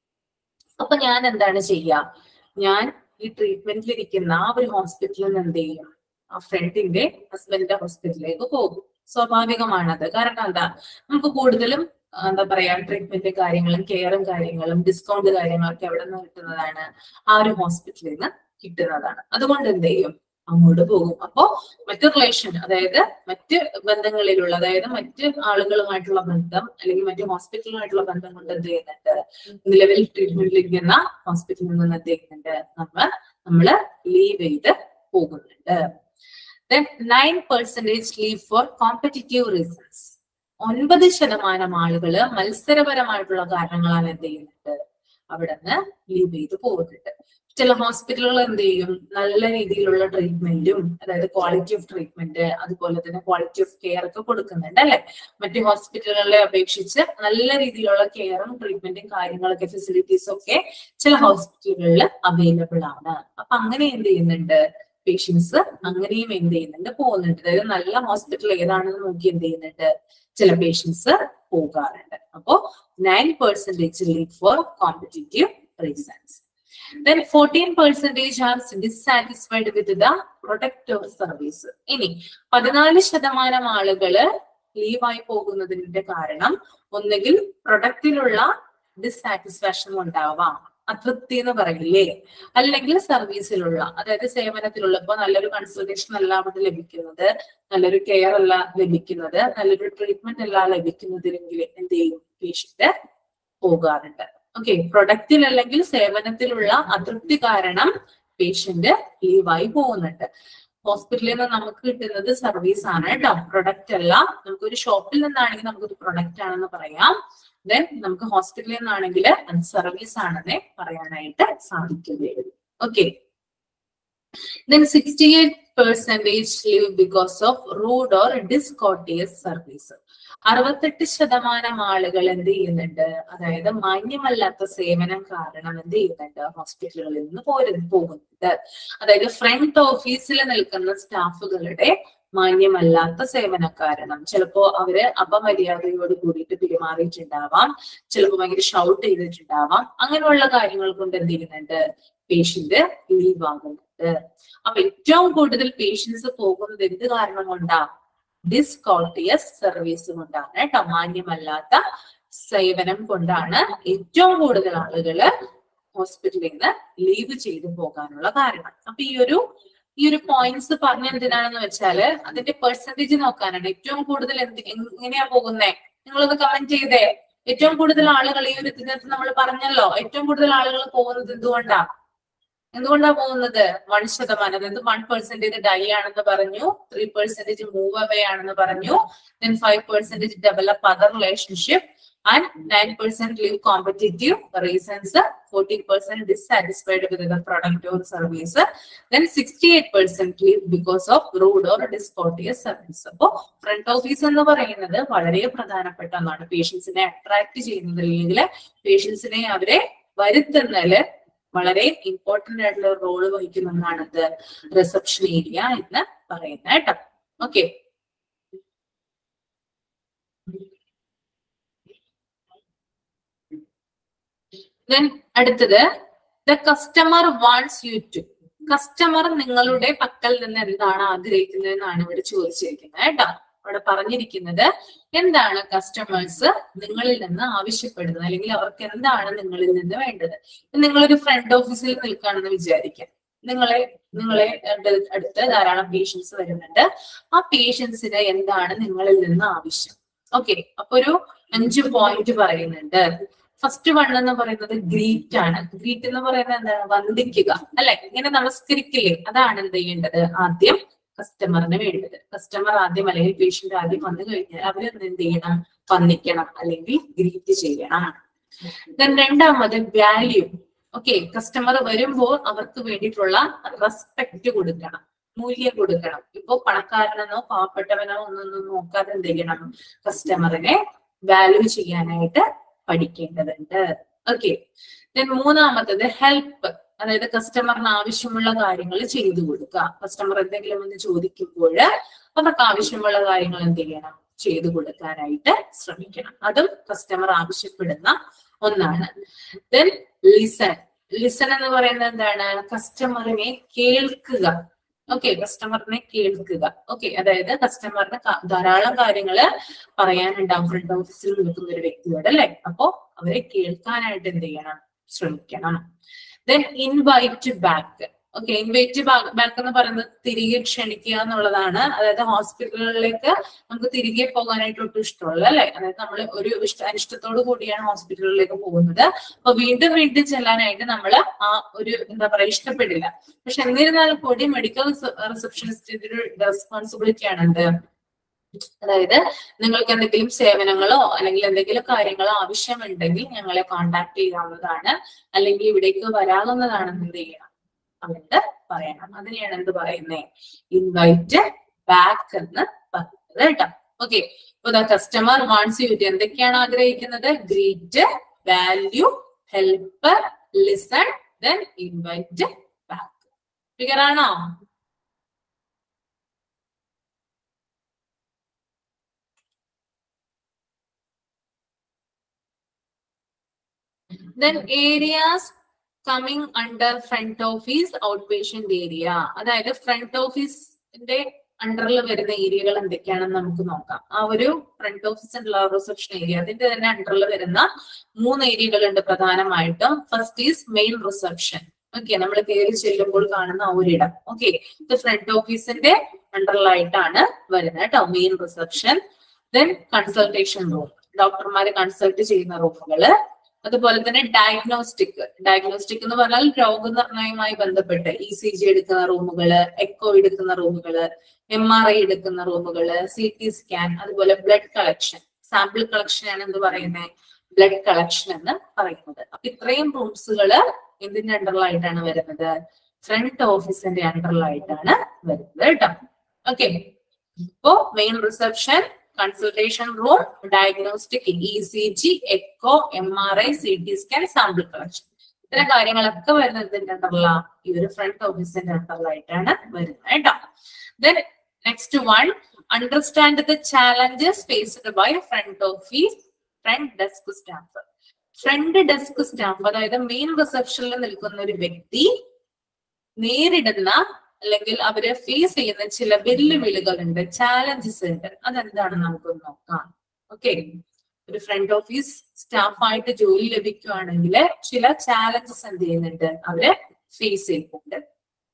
അപ്പൊ ഞാൻ എന്താണ് ചെയ്യുക ഞാൻ ഈ ട്രീറ്റ്മെന്റിൽ ഇരിക്കുന്ന ആ ഒരു ഹോസ്പിറ്റലിൽ നിന്ന് എന്ത് ചെയ്യും ആ ഫ്രണ്ടിന്റെ ഹസ്ബൻഡിന്റെ ഹോസ്പിറ്റലിലേക്ക് പോകും സ്വാഭാവികമാണത് കാരണം എന്താ നമുക്ക് കൂടുതലും എന്താ പറയാ ട്രീറ്റ്മെന്റ് കാര്യങ്ങളും കെയറും കാര്യങ്ങളും ഡിസ്കൗണ്ട് കാര്യങ്ങളൊക്കെ എവിടെ നിന്ന് കിട്ടുന്നതാണ് ആ ഒരു ഹോസ്പിറ്റലിൽ നിന്ന് കിട്ടുന്നതാണ് അതുകൊണ്ട് എന്ത് ചെയ്യും അങ്ങോട്ട് പോകും അപ്പോ മറ്റു റിലേഷൻ അതായത് മറ്റ് ബന്ധങ്ങളിലുള്ള അതായത് മറ്റ് ആളുകളുമായിട്ടുള്ള ബന്ധം അല്ലെങ്കിൽ മറ്റു ഹോസ്പിറ്റലുമായിട്ടുള്ള ബന്ധം കൊണ്ട് എന്ത് ചെയ്യുന്നുണ്ട് നിലവിൽ ട്രീറ്റ്മെന്റിൽ ഇരിക്കുന്ന ഹോസ്പിറ്റലിൽ നിന്ന് എന്ത് ചെയ്യുന്നുണ്ട് നമ്മൾ നമ്മള് ലീവ് ചെയ്ത് പോകുന്നുണ്ട് then nine percentage leave for competitive reasons ഒൻപത് ശതമാനം ആളുകള് മത്സരപരമായിട്ടുള്ള കാരണങ്ങളാണ് എന്ത് ചെയ്യുന്നുണ്ട് അവിടെ നിന്ന് ലീവ് ചെയ്ത് പോകുന്നുണ്ട് ചില ഹോസ്പിറ്റലുകൾ എന്ത് ചെയ്യും നല്ല രീതിയിലുള്ള ട്രീറ്റ്മെന്റും അതായത് ക്വാളിറ്റി ഓഫ് ട്രീറ്റ്മെന്റ് അതുപോലെ തന്നെ ക്വാളിറ്റി ഓഫ് കെയർ ഒക്കെ കൊടുക്കുന്നുണ്ട് അല്ലെ മറ്റു ഹോസ്പിറ്റലുകളെ അപേക്ഷിച്ച് നല്ല രീതിയിലുള്ള കെയറും ട്രീറ്റ്മെന്റും കാര്യങ്ങളൊക്കെ ഫെസിലിറ്റീസും ഒക്കെ ചില ഹോസ്പിറ്റലുകളിൽ അവൈലബിൾ ആണ് അപ്പൊ അങ്ങനെ എന്ത് ചെയ്യുന്നുണ്ട് പേഷ്യൻസ് അങ്ങനെയും എന്ത് ചെയ്യുന്നുണ്ട് പോകുന്നുണ്ട് അതായത് നല്ല ഹോസ്പിറ്റൽ ഏതാണെന്ന് നോക്കി എന്ത് ചെയ്യുന്നുണ്ട് ചില പേഷ്യൻസ് പോകാറുണ്ട് അപ്പോ nine percentage leave for competitive reasons then 14 percentage are dissatisfied with the product or service ഇനി പതിനാല് ശതമാനം ആളുകള് ലീവായി പോകുന്നതിന്റെ കാരണം ഒന്നുകിൽ പ്രൊഡക്റ്റിലുള്ള ഡിസാറ്റിസ്ഫാക്ഷൻ ഉണ്ടാവാം അതൃപ്തി എന്ന് പറയില്ലേ അല്ലെങ്കിൽ സർവീസിലുള്ള അതായത് സേവനത്തിലുള്ള ഇപ്പൊ നല്ലൊരു കൺസൾട്ടേഷൻ അല്ല അവിടെ ലഭിക്കുന്നത് നല്ലൊരു കെയർ അല്ല ലഭിക്കുന്നത് നല്ലൊരു ട്രീറ്റ്മെന്റ് അല്ല ലഭിക്കുന്നതിലെങ്കിൽ എന്ത് ചെയ്യും പേഷ്യന്റ് പോകാറുണ്ട് ഓക്കെ പ്രൊഡക്റ്റിൽ അല്ലെങ്കിൽ സേവനത്തിലുള്ള അതൃപ്തി കാരണം പേഷ്യന്റ് ലീവായി പോകുന്നുണ്ട് ഹോസ്പിറ്റലിൽ നിന്ന് നമുക്ക് കിട്ടുന്നത് സർവീസ് ആണ് കേട്ടോ പ്രൊഡക്റ്റ് അല്ല നമുക്ക് ഒരു ഷോപ്പിൽ നിന്നാണെങ്കിൽ നമുക്കൊരു പ്രൊഡക്റ്റ് ആണെന്ന് പറയാം ദെൻ നമുക്ക് ഹോസ്പിറ്റലിൽ നിന്നാണെങ്കിൽ അത് സർവീസ് ആണെന്നേ പറയാനായിട്ട് സാധിക്കുകയുള്ളൂ okay then sixty eight percentage leave because of rude or discourteous service അറുപത്തെട്ട് ശതമാനം ആളുകൾ എന്ത് ചെയ്യുന്നുണ്ട് അതായത് മാന്യമല്ലാത്ത സേവനം കാരണം എന്ത് ചെയ്യുന്നുണ്ട് ഹോസ്പിറ്റലുകളിൽ നിന്ന് പോരുന്നു പോകുന്നുണ്ട് അതായത് ഫ്രണ്ട് ഓഫീസിൽ നിൽക്കുന്ന സ്റ്റാഫുകളുടെ മാന്യമല്ലാത്ത സേവന കാരണം ചിലപ്പോ അവര് അപമര്യാദയോട് കൂടിയിട്ട് പെരുമാറിയിട്ടുണ്ടാവാം ചിലപ്പോ ഭയങ്കര ഷൗട്ട് ചെയ്തിട്ടുണ്ടാവാം അങ്ങനെയുള്ള കാര്യങ്ങൾ കൊണ്ട് എന്ത് ചെയ്യുന്നുണ്ട് പേഷ്യന്റ് ലീവ് ആകുന്നുണ്ട് അപ്പൊ ഏറ്റവും കൂടുതൽ പേഷ്യൻസ് പോകുന്നത് എന്ത് കാരണം കൊണ്ടാ ഡിസ്കോട്ടിയസ് സർവീസ് കൊണ്ടാണ് കേട്ടോ മാന്യമല്ലാത്ത സേവനം കൊണ്ടാണ് ഏറ്റവും കൂടുതൽ ആളുകള് ഹോസ്പിറ്റലിൽ നിന്ന് ലീവ് ചെയ്തു പോകാനുള്ള കാരണം അപ്പൊ ഈ ഒരു ഈ ഒരു പോയിന്റ്സ് പറഞ്ഞ എന്തിനാണെന്ന് വെച്ചാല് അതിന്റെ പെർസെന്റേജ് നോക്കാനാണ് ഏറ്റവും കൂടുതൽ എന്ത് എങ്ങനെയാ പോകുന്നേ നിങ്ങളൊന്ന് കമന്റ് ചെയ്തേ ഏറ്റവും കൂടുതൽ ആളുകൾ ഈ ഒരു ഇതിനകത്ത് നമ്മൾ പറഞ്ഞല്ലോ ഏറ്റവും കൂടുതൽ ആളുകൾ പോകുന്നത് എന്തുകൊണ്ടാ എന്തുകൊണ്ടാ പോകുന്നത് വൺ ശതമാനം അതായത് വൺ പെർസെന്റേജ് ഡൈ ആണെന്ന് പറഞ്ഞു ത്രീ പെർസെന്റേജ് മൂവ് അവേ ആണെന്ന് പറഞ്ഞു then five percentage develop other relationship and nine percent leave competitive reasons fourteen percent dissatisfied with the product or service then sixty eight percent leave because of rude or discourteous service അപ്പോ front office എന്ന് പറയുന്നത് വളരെ പ്രധാനപ്പെട്ട ഒന്നാണ് പേഷ്യൻസിനെ attract ചെയ്യുന്നതിൽ അല്ലെങ്കിൽ പേഷ്യൻസിനെ അവരെ വരുത്തുന്നതില് വളരെ ഇമ്പോർട്ടന്റ് ആയിട്ടുള്ള റോള് വഹിക്കുന്ന ഒന്നാണ് ഇത് റിസപ്ഷൻ ഏരിയ എന്ന് പറയുന്നത് കേട്ടോ ഓക്കെ ദെൻ അടുത്തത് the customer wants you to customer നിങ്ങളുടെ പക്കൽ നിന്ന് എന്താണ് ആഗ്രഹിക്കുന്നത് എന്നാണ് ഇവിടെ ചോദിച്ചിരിക്കുന്നത് കേട്ടോ അവിടെ പറഞ്ഞിരിക്കുന്നത് എന്താണ് കസ്റ്റമേഴ്സ് നിങ്ങളിൽ നിന്ന് ആവശ്യപ്പെടുന്നത് അല്ലെങ്കിൽ അവർക്ക് എന്താണ് നിങ്ങളിൽ നിന്ന് വേണ്ടത് ഇപ്പൊ നിങ്ങളൊരു ഫ്രണ്ട് ഓഫീസിൽ നിൽക്കുകയാണെന്ന് വിചാരിക്കാം നിങ്ങളെ നിങ്ങളെ അടു- അടുത്ത് ധാരാളം പേഷ്യൻസ് വരുന്നുണ്ട് ആ പേഷ്യൻസിന് എന്താണ് നിങ്ങളിൽ നിന്ന് ആവശ്യം ഓക്കെ അപ്പൊ ഒരു അഞ്ച് പോയിന്റ് പറയുന്നുണ്ട് ഫസ്റ്റ് വൺ എന്ന് പറയുന്നത് ഗ്രീറ്റ് ആണ് ഗ്രീറ്റ് എന്ന് പറയുന്നത് എന്താണ് വന്ദിക്കുക അല്ലെ ഇങ്ങനെ നമസ്കരിക്കില്ലേ അതാണ് എന്ത് ചെയ്യേണ്ടത് ആദ്യം കസ്റ്റമറിന് വേണ്ടത് കസ്റ്റമർ ആദ്യം അല്ലെങ്കിൽ പേഷ്യന്റ് ആദ്യം വന്നു കഴിഞ്ഞാൽ അവർ എന്ത് ചെയ്യണം വന്ദിക്കണം അല്ലെങ്കിൽ ഗ്രീറ്റ് ചെയ്യണം ദെൻ രണ്ടാമത് വാല്യൂ ഓക്കെ കസ്റ്റമർ വരുമ്പോൾ അവർക്ക് വേണ്ടിയിട്ടുള്ള റെസ്പെക്ട് കൊടുക്കണം മൂല്യം കൊടുക്കണം ഇപ്പൊ പണക്കാരനെന്നോ പാവപ്പെട്ടവനോ ഒന്നൊന്നും നോക്കാതെ എന്ത് ചെയ്യണം കസ്റ്റമറിനെ വാല്യൂ ചെയ്യാനായിട്ട് പഠിക്കേണ്ടതുണ്ട് ഓക്കെ ദെൻ മൂന്നാമത്തത് ഹെൽപ്പ് അതായത് കസ്റ്റമറിന് ആവശ്യമുള്ള കാര്യങ്ങൾ ചെയ്തു കൊടുക്കുക കസ്റ്റമർ എന്തെങ്കിലും ഒന്ന് ചോദിക്കുമ്പോൾ അവർക്ക് ആവശ്യമുള്ള കാര്യങ്ങൾ എന്ത് ചെയ്യണം ചെയ്തു കൊടുക്കാനായിട്ട് ശ്രമിക്കണം അതും കസ്റ്റമർ ആവശ്യപ്പെടുന്ന ഒന്നാണ് ദെൻ ലിസൺ ലിസൺ എന്ന് പറയുന്നത് എന്താണ് കസ്റ്റമറിനെ കേൾക്കുക ഓക്കെ കസ്റ്റമറിനെ കേൾക്കുക ഓക്കെ അതായത് കസ്റ്റമറിന് ക- ധാരാളം കാര്യങ്ങള് പറയാനുണ്ടാവും ഫ്രണ്ട് ഓഫീസിൽ നിൽക്കുന്ന ഒരു വ്യക്തിയോട് അല്ലെ അപ്പോ അവരെ കേൾക്കാനായിട്ട് എന്ത് ചെയ്യണം ശ്രമിക്കണം then invite back okay invite back എന്ന് പറയുന്നത് തിരികെ ക്ഷണിക്കുക എന്നുള്ളതാണ് അതായത് ഹോസ്പിറ്റലുകളിലേക്ക് നമുക്ക് തിരികെ പോകാനായിട്ട് ഒട്ടും ഇഷ്ടമുള്ള അല്ലെ അതായത് നമ്മൾ ഒരു ഇഷ്ട അനിഷ്ടത്തോടു കൂടിയാണ് ഹോസ്പിറ്റലുകളിലേക്ക് പോകുന്നത് അപ്പൊ വീണ്ടും വീണ്ടും ചെല്ലാനായിട്ട് നമ്മൾ ആ ഒരു എന്താ പറയാ ഇഷ്ടപ്പെടില്ല പക്ഷെ എന്നിരുന്നാലും കൂടി മെഡിക്കൽ റിസപ്ഷനിസ്റ്റിന്റെ ഒരു റെസ്പോൺസിബിലിറ്റി ആണ് എന്ത് അതായത് നിങ്ങൾക്ക് എന്തെങ്കിലും സേവനങ്ങളോ അല്ലെങ്കിൽ എന്തെങ്കിലും കാര്യങ്ങളോ ആവശ്യമുണ്ടെങ്കിൽ ഞങ്ങളെ കോണ്ടാക്ട് ചെയ്യാവുന്നതാണ് അല്ലെങ്കിൽ ഇവിടേക്ക് വരാവുന്നതാണെന്ന് എന്ത് ചെയ്യണം അവരുടെ പറയണം അതിനെയാണ് എന്ത് പറയുന്നത് ഇൻവൈറ്റ് ബാക്ക് എന്ന് പറയുന്നത് കേട്ടോ ഓക്കെ ഇപ്പൊ ദ കസ്റ്റമർ വാണ്ട്സ് യു എന്തൊക്കെയാണ് ആഗ്രഹിക്കുന്നത് greet value help listen then invite back clear ആണോ then areas coming under front office outpatient area അതായത് ഫ്രണ്ട് ഓഫീസിന്റെ അണ്ടറിൽ വരുന്ന ഏരിയകൾ എന്തൊക്കെയാണെന്ന് നമുക്ക് നോക്കാം ആ ഒരു ഫ്രണ്ട് ഓഫീസ് ഉള്ള റിസപ്ഷൻ ഏരിയ അതിന്റെ തന്നെ അണ്ടറിൽ വരുന്ന മൂന്ന് ഏരിയകൾ ഉണ്ട് പ്രധാനമായിട്ടും first is main reception okay നമ്മൾ കയറി ചെല്ലുമ്പോൾ കാണുന്ന ആ ഒരിടം ഓക്കെ ഇത് ഫ്രണ്ട് ഓഫീസിന്റെ അണ്ടറിലായിട്ടാണ് വരുന്നത് കേട്ടോ main reception then consultation room ഡോക്ടർമാരെ കൺസൾട്ട് ചെയ്യുന്ന റൂമുകള് അതുപോലെ തന്നെ ഡയഗ്നോസ്റ്റിക് ഡയഗ്നോസ്റ്റിക് എന്ന് പറഞ്ഞാൽ രോഗനിർണയവുമായി ബന്ധപ്പെട്ട് ഇ സി ജി എടുക്കുന്ന റൂമുകള് എക്കോ എടുക്കുന്ന റൂമുകള് എം ആർ ഐ എടുക്കുന്ന റൂമുകള് സി ടി സ്കാൻ അതുപോലെ ബ്ലഡ് കളക്ഷൻ സാമ്പിൾ കളക്ഷൻ ആണ് എന്ത് പറയുന്നത് ബ്ലഡ് കളക്ഷൻ എന്ന് പറയുന്നത് അപ്പൊ ഇത്രയും റൂംസുകള് എന്തിന്റെ അണ്ടറിലായിട്ടാണ് വരുന്നത് ഫ്രണ്ട് ഓഫീസിന്റെ അണ്ടറിലായിട്ടാണ് വരുന്നത് കേട്ടോ ഓക്കെ ഇപ്പോ main reception consultation room diagnostic E C G echo M R I C T scan sample collection ഇത്തരം കാര്യങ്ങളൊക്കെ വരുന്നത് ഇതിന്റെ അണ്ടറിലാ ഈ ഒരു ഫ്രണ്ട് ഓഫീസിന്റെ അണ്ടറിലായിട്ടാണ് വരുന്നത് കേട്ടോ then next one understand the challenges faced by front office front desk staff front desk staff അതായത് മെയിൻ റിസപ്ഷനിൽ നിൽക്കുന്ന ഒരു വ്യക്തി നേരിടുന്ന അല്ലെങ്കിൽ അവരെ ഫേസ് ചെയ്യുന്ന ചില വെല്ലുവിളികളുണ്ട് ചാലഞ്ചസ് ഉണ്ട് അതെന്താണെന്ന് നമുക്കൊന്ന് നോക്കാം ഓക്കെ ഒരു ഫ്രണ്ട് ഓഫീസ് സ്റ്റാഫായിട്ട് ജോലി ലഭിക്കുകയാണെങ്കിൽ ചില ചാലഞ്ചസ് എന്ത് ചെയ്യുന്നുണ്ട് അവര് ഫേസ് ചെയ്യുന്നുണ്ട്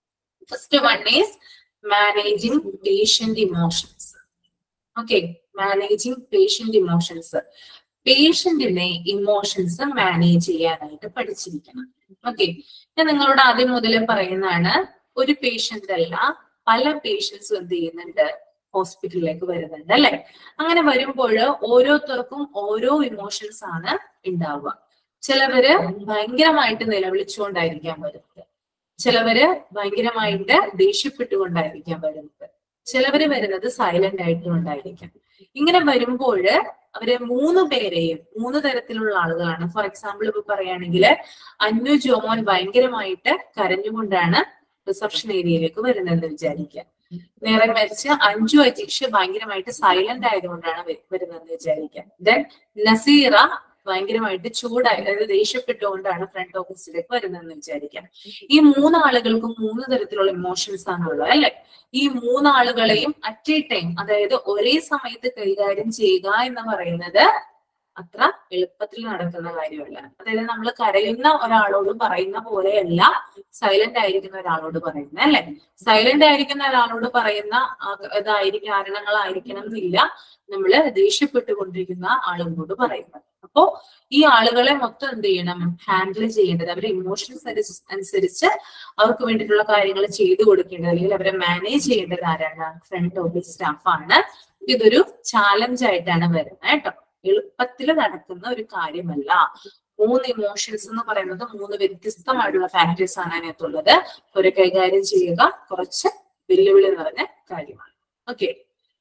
first one is managing patient emotions okay managing patient emotions പേഷ്യന്റിനെ ഇമോഷൻസ് മാനേജ് ചെയ്യാനായിട്ട് പഠിച്ചിരിക്കണം ഓക്കെ ഞാൻ നിങ്ങളോട് ആദ്യം മുതലേ പറയുന്നതാണ് ഒരു പേഷ്യന്റ് അല്ല പല പേഷ്യൻസും എന്ത് ചെയ്യുന്നുണ്ട് ഹോസ്പിറ്റലിലേക്ക് വരുന്നുണ്ട് അല്ലെ അങ്ങനെ വരുമ്പോൾ ഓരോരുത്തർക്കും ഓരോ ഇമോഷൻസ് ആണ് ഉണ്ടാവുക ചിലവര് ഭയങ്കരമായിട്ട് നിലവിളിച്ചുകൊണ്ടായിരിക്കാം വരുന്നത് ചിലവര് ഭയങ്കരമായിട്ട് ദേഷ്യപ്പെട്ടുകൊണ്ടായിരിക്കാം വരുന്നത് ചിലവര് വരുന്നത് സൈലന്റ് ആയിട്ടുകൊണ്ടായിരിക്കാം ഇങ്ങനെ വരുമ്പോൾ അവരെ മൂന്ന് പേരെയും മൂന്ന് തരത്തിലുള്ള ആളുകളാണ് ഫോർ എക്സാമ്പിൾ ഇപ്പൊ പറയുകയാണെങ്കിൽ അന്നു ജോമോൻ ഭയങ്കരമായിട്ട് കരഞ്ഞുകൊണ്ടാണ് റിസപ്ഷൻ ഏരിയയിലേക്ക് വരുന്നതെന്ന് വിചാരിക്കുക നേരെ മരിച്ച് അഞ്ചു അജീഷ് ഭയങ്കരമായിട്ട് സൈലന്റ് ആയതുകൊണ്ടാണ് വ- വരുന്നതെന്ന് വിചാരിക്കാം ദെൻ നസീറ ഭയങ്കരമായിട്ട് ചൂടായി അതായത് ദേഷ്യപ്പെട്ടുകൊണ്ടാണ് ഫ്രണ്ട് ഓഫീസിലേക്ക് വരുന്നതെന്ന് വിചാരിക്കാം ഈ മൂന്നാളുകൾക്കും മൂന്ന് തരത്തിലുള്ള ഇമോഷൻസ് ആണുള്ളത് അല്ലെ ഈ മൂന്നാളുകളെയും അറ്റ് എ ടൈം അതായത് ഒരേ സമയത്ത് കൈകാര്യം ചെയ്യുക എന്ന് പറയുന്നത് അത്ര എളുപ്പത്തിൽ നടക്കുന്ന കാര്യമല്ല അതായത് നമ്മൾ കരയുന്ന ഒരാളോട് പറയുന്ന പോലെയല്ല സൈലന്റ് ആയിരിക്കുന്ന ഒരാളോട് പറയുന്നത് അല്ലെ സൈലന്റ് ആയിരിക്കുന്ന ഒരാളോട് പറയുന്ന ആ, ഇതായിരിക്കും കാരണങ്ങളായിരിക്കണം എന്നില്ല നമ്മൾ ദേഷ്യപ്പെട്ടുകൊണ്ടിരിക്കുന്ന ആളുകളോട് പറയുന്നത് അപ്പോ ഈ ആളുകളെ മൊത്തം എന്ത് ചെയ്യണം ഹാൻഡിൽ ചെയ്യേണ്ടത് അവരുടെ ഇമോഷൻസ് അനുസരിച്ച് അവർക്ക് വേണ്ടിയിട്ടുള്ള കാര്യങ്ങൾ ചെയ്തു കൊടുക്കേണ്ടത് അല്ലെങ്കിൽ അവരെ മാനേജ് ചെയ്യേണ്ടത് ആരാണ് ഫ്രണ്ട് ഓഫീസ് സ്റ്റാഫാണ് ഇതൊരു ചാലഞ്ച് ആയിട്ടാണ് വരുന്നത് കേട്ടോ എളുപ്പത്തിൽ നടക്കുന്ന ഒരു കാര്യമല്ല മൂന്ന് ഇമോഷൻസ് എന്ന് പറയുന്നത് മൂന്ന് വ്യത്യസ്തമായിട്ടുള്ള ഫാക്ടേഴ്സ് ആണ് അതിനകത്തുള്ളത് ഒരു കൈകാര്യം ചെയ്യുക കുറച്ച് വെല്ലുവിളി നിറഞ്ഞ കാര്യമാണ് ഓക്കെ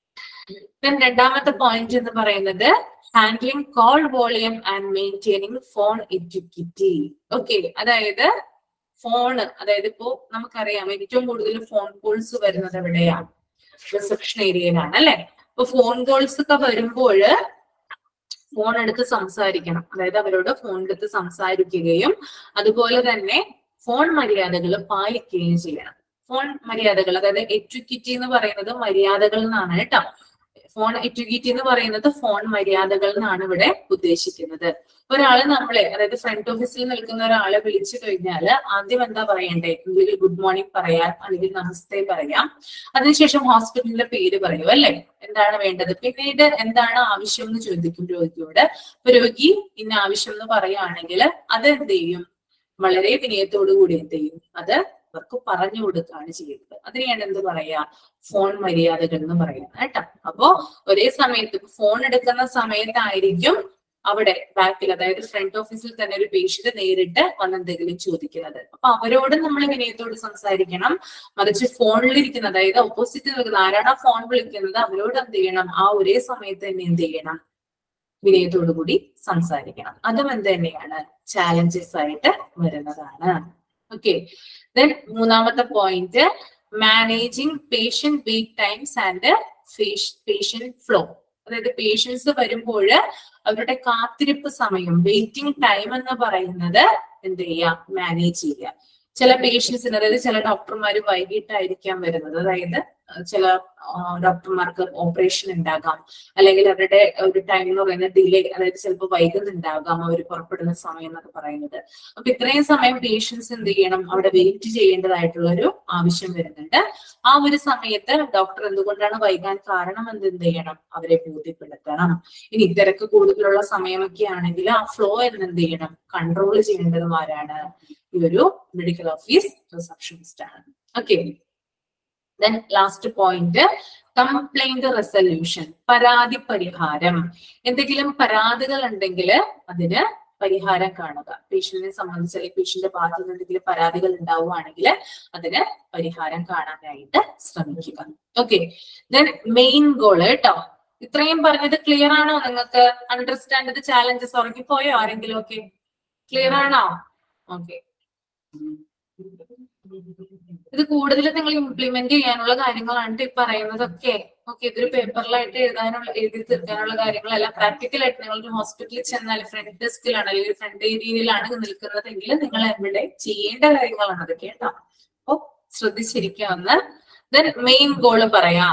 രണ്ടാമത്തെ പോയിന്റ് എന്ന് പറയുന്നത് handling call volume and maintaining phone etiquette okay അതായത് ഫോണ് അതായത് ഇപ്പോ നമുക്കറിയാം ഏറ്റവും കൂടുതൽ ഫോൺ കോൾസ് വരുന്നത് എവിടെയാണ് റിസപ്ഷൻ ഏരിയയിലാണ് അല്ലെ ഇപ്പൊ ഫോൺ കോൾസ് ഒക്കെ വരുമ്പോൾ ഫോൺ എടുത്ത് സംസാരിക്കണം അതായത് അവരോട് ഫോൺ എടുത്ത് സംസാരിക്കുകയും അതുപോലെ തന്നെ ഫോൺ മര്യാദകൾ പാലിക്കുകയും ചെയ്യണം ഫോൺ മര്യാദകൾ അതായത് എറ്റുക്കിറ്റി എന്ന് പറയുന്നത് മര്യാദകൾ എന്നാണ് കേട്ടോ ഫോൺ എറ്റുകിറ്റി എന്ന് പറയുന്നത് ഫോൺ മര്യാദകൾ എന്നാണ് ഇവിടെ ഉദ്ദേശിക്കുന്നത് ഒരാള് നമ്മളെ അതായത് ഫ്രണ്ട് ഓഫീസിൽ നിൽക്കുന്ന ഒരാളെ വിളിച്ചു കഴിഞ്ഞാൽ ആദ്യം എന്താ പറയണ്ടേ ഒന്നുകിൽ ഗുഡ് മോർണിംഗ് പറയാം അല്ലെങ്കിൽ നമസ്തേ പറയാം അതിനുശേഷം ഹോസ്പിറ്റലിന്റെ പേര് പറയൂ അല്ലെ എന്താണ് വേണ്ടത് പിന്നീട് എന്താണ് ആവശ്യം എന്ന് ചോദിക്കും രോഗിയോട് അപ്പൊ രോഗി ഇന്ന ആവശ്യം എന്ന് പറയുകയാണെങ്കിൽ അത് എന്ത് ചെയ്യും വളരെ വിനയത്തോടു കൂടി എന്ത് ചെയ്യും അത് അവർക്ക് പറഞ്ഞു കൊടുക്കുകയാണ് ചെയ്യുന്നത് അതിനെയാണ് എന്ത് പറയാ ഫോൺ മര്യാദകൾ എന്ന് പറയുന്നത് കേട്ടോ അപ്പോ ഒരേ സമയത്ത് ഫോൺ എടുക്കുന്ന സമയത്തായിരിക്കും അവിടെ ബാക്കിൽ അതായത് ഫ്രണ്ട് ഓഫീസിൽ തന്നെ ഒരു പേഷ്യന്റ് നേരിട്ട് വന്ന് എന്തെങ്കിലും ചോദിക്കുന്നത് അപ്പൊ അവരോട് നമ്മൾ വിനയത്തോട് സംസാരിക്കണം മറിച്ച് ഫോണിലിരിക്കുന്ന അതായത് ഓപ്പോസിറ്റ് നിൽക്കുന്ന ആരാണ് ആ ഫോൺ വിളിക്കുന്നത് അവരോട് എന്ത് ചെയ്യണം ആ ഒരേ സമയത്ത് തന്നെ എന്ത് ചെയ്യണം വിനയത്തോടു കൂടി സംസാരിക്കണം അതും എന്ത് തന്നെയാണ് ചാലഞ്ചസ് ആയിട്ട് വരുന്നതാണ് ഓക്കെ ദെൻ മൂന്നാമത്തെ point managing patient wait times and patient flow അതായത് പേഷ്യൻസ് വരുമ്പോൾ അവരുടെ കാത്തിരിപ്പ് സമയം വെയിറ്റിംഗ് ടൈം എന്ന് പറയുന്നത് എന്ത് ചെയ്യുക മാനേജ് ചെയ്യുക ചില പേഷ്യൻസിന് അതായത് ചില ഡോക്ടർമാർ വൈകിട്ടായിരിക്കാം വരുന്നത് അതായത് അഹ് ചില ഡോക്ടർമാർക്ക് ഓപ്പറേഷൻ ഉണ്ടാകാം അല്ലെങ്കിൽ അവരുടെ ഒരു ടൈം എന്ന് പറയുന്നത് ഡിലേ അതായത് ചിലപ്പോൾ വൈകുന്നുണ്ടാകാം അവർ പുറപ്പെടുന്ന സമയം എന്നൊക്കെ പറയുന്നത് അപ്പൊ ഇത്രയും സമയം പേഷ്യൻസ് എന്ത് ചെയ്യണം അവിടെ വെയിറ്റ് ചെയ്യേണ്ടതായിട്ടുള്ള ഒരു ആവശ്യം വരുന്നുണ്ട് ആ ഒരു സമയത്ത് ഡോക്ടർ എന്തുകൊണ്ടാണ് വൈകാൻ കാരണം എന്ന് എന്ത് ചെയ്യണം അവരെ ബോധ്യപ്പെടുത്തണം ഇനി തിരക്ക് കൂടുതലുള്ള സമയമൊക്കെ ആണെങ്കിൽ ആ ഫ്ലോ എന്ന് എന്ത് ചെയ്യണം കൺട്രോൾ ചെയ്യേണ്ടതും ആരാണ് ഈ ഒരു മെഡിക്കൽ ഓഫീസ് റിസപ്ഷനിസ്റ്റ് ആണ് okay then last point complaint resolution പരാതി പരിഹാരം എന്തെങ്കിലും പരാതികൾ ഉണ്ടെങ്കിൽ അതിന് പരിഹാരം കാണുക പേഷ്യന്റിനെ സംബന്ധിച്ച് അല്ലെങ്കിൽ പേഷ്യന്റെ ഭാഗത്ത് നിന്ന് എന്തെങ്കിലും പരാതികൾ ഉണ്ടാവുകയാണെങ്കിൽ അതിന് പരിഹാരം കാണാനായിട്ട് ശ്രമിക്കുക ഓക്കെ ദെൻ മെയിൻ ഗോൾ കേട്ടോ ഇത്രയും പറഞ്ഞത് ക്ലിയർ ആണോ നിങ്ങൾക്ക് അണ്ടർസ്റ്റാൻഡ് ഇത് ചാലഞ്ചസ് ഉറങ്ങിപ്പോയോ ആരെങ്കിലും ഒക്കെ ക്ലിയർ ആണോ ഓക്കെ ഇത് കൂടുതൽ നിങ്ങൾ ഇംപ്ലിമെന്റ് ചെയ്യാനുള്ള കാര്യങ്ങളാണ് ഈ പറയുന്നതൊക്കെ ഓക്കെ ഇതൊരു പേപ്പറിലായിട്ട് എഴുതാനുള്ള എഴുതി തീർക്കാനുള്ള കാര്യങ്ങളല്ല പ്രാക്ടിക്കൽ ആയിട്ട് നിങ്ങൾ ഒരു ഹോസ്പിറ്റലിൽ ചെന്നാൽ ഫ്രണ്ട് ഡെസ്കിലാണ് അല്ലെങ്കിൽ ഫ്രണ്ട് ഏരിയയിലാണ് നിൽക്കുന്നതെങ്കിൽ നിങ്ങൾ എവിടെ ചെയ്യേണ്ട കാര്യങ്ങളാണ് അതൊക്കെ കേട്ടോ അപ്പൊ ശ്രദ്ധിച്ചിരിക്കാവുന്ന ദെൻ മെയിൻ ഗോള് പറയാം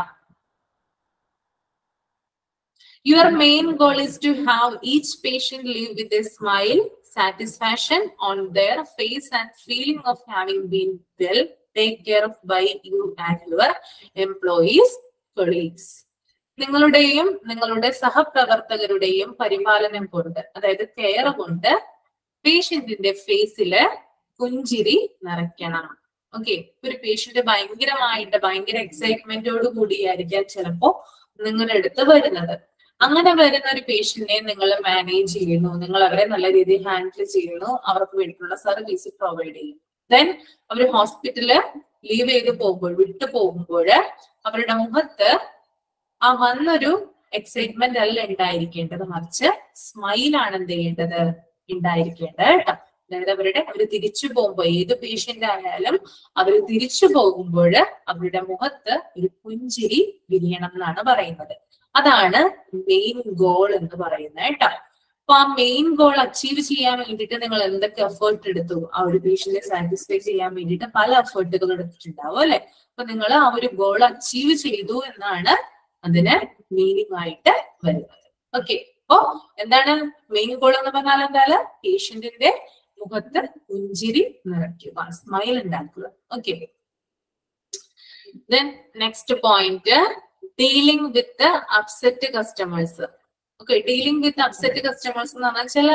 Your main goal is to have each patient live with a smile, satisfaction on their face, and feeling of having been well take care of by you and your employees colleagues നിങ്ങളുടെയും നിങ്ങളുടെ സഹപ്രവർത്തകരുടെയും പരിപാലനം കൊണ്ട് അതായത് care കൊണ്ട് പേഷ്യന്റിന്റെ ഫേസില് പുഞ്ചിരി നിറയ്ക്കണം okay ഒരു patient ഭയങ്കരമായിട്ട് ഭയങ്കര എക്സൈറ്റ്മെന്റോട് കൂടിയായിരിക്കാം ചിലപ്പോ നിങ്ങളുടെ അടുത്ത് വരുന്നത് അങ്ങനെ വരുന്ന ഒരു പേഷ്യന്റിനെ നിങ്ങൾ മാനേജ് ചെയ്യുന്നു നിങ്ങൾ അവരെ നല്ല രീതിയിൽ ഹാൻഡിൽ ചെയ്യുന്നു അവർക്ക് വേണ്ടിയിട്ടുള്ള സർവീസ് പ്രൊവൈഡ് ചെയ്യുന്നു ദെൻ അവർ ഹോസ്പിറ്റല് ലീവ് ചെയ്ത് പോകുമ്പോൾ വിട്ടു പോകുമ്പോൾ അവരുടെ മുഖത്ത് ആ വന്നൊരു എക്സൈറ്റ്മെന്റ് അല്ല ഉണ്ടായിരിക്കേണ്ടത് മറിച്ച് സ്മൈലാണ് എന്ത് ചെയ്യേണ്ടത് ഉണ്ടായിരിക്കേണ്ടത് കേട്ടോ അതായത് അവരുടെ അവർ തിരിച്ചു പോകുമ്പോൾ ഏത് പേഷ്യന്റ് ആയാലും അവർ തിരിച്ചു പോകുമ്പോൾ അവരുടെ മുഖത്ത് ഒരു പുഞ്ചിരി വിരിയണം എന്നാണ് പറയുന്നത് അതാണ് മെയിൻ ഗോൾ എന്ന് പറയുന്നത് കേട്ടോ അപ്പൊ ആ മെയിൻ ഗോൾ അച്ചീവ് ചെയ്യാൻ വേണ്ടിയിട്ട് നിങ്ങൾ എന്തൊക്കെ എഫേർട്ട് എടുത്തു ആ ഒരു പേഷ്യന്റിനെ സാറ്റിസ്ഫൈ ചെയ്യാൻ വേണ്ടിയിട്ട് പല എഫേർട്ടുകൾ എടുത്തിട്ടുണ്ടാവും അല്ലെ അപ്പൊ നിങ്ങൾ ആ ഒരു ഗോൾ അച്ചീവ് ചെയ്തു എന്നാണ് അതിന് മീനിങ് ആയിട്ട് വരുന്നത് ഓക്കെ അപ്പോ എന്താണ് മെയിൻ ഗോൾ എന്ന് പറഞ്ഞാൽ എന്താണ് പേഷ്യന്റിന്റെ മുഖത്ത് പുഞ്ചിരി നിറയ്ക്കുക സ്മൈൽ ഉണ്ടാക്കുക okay then next point dealing with upset customers okay dealing with upset customers എന്ന് പറഞ്ഞാൽ ചില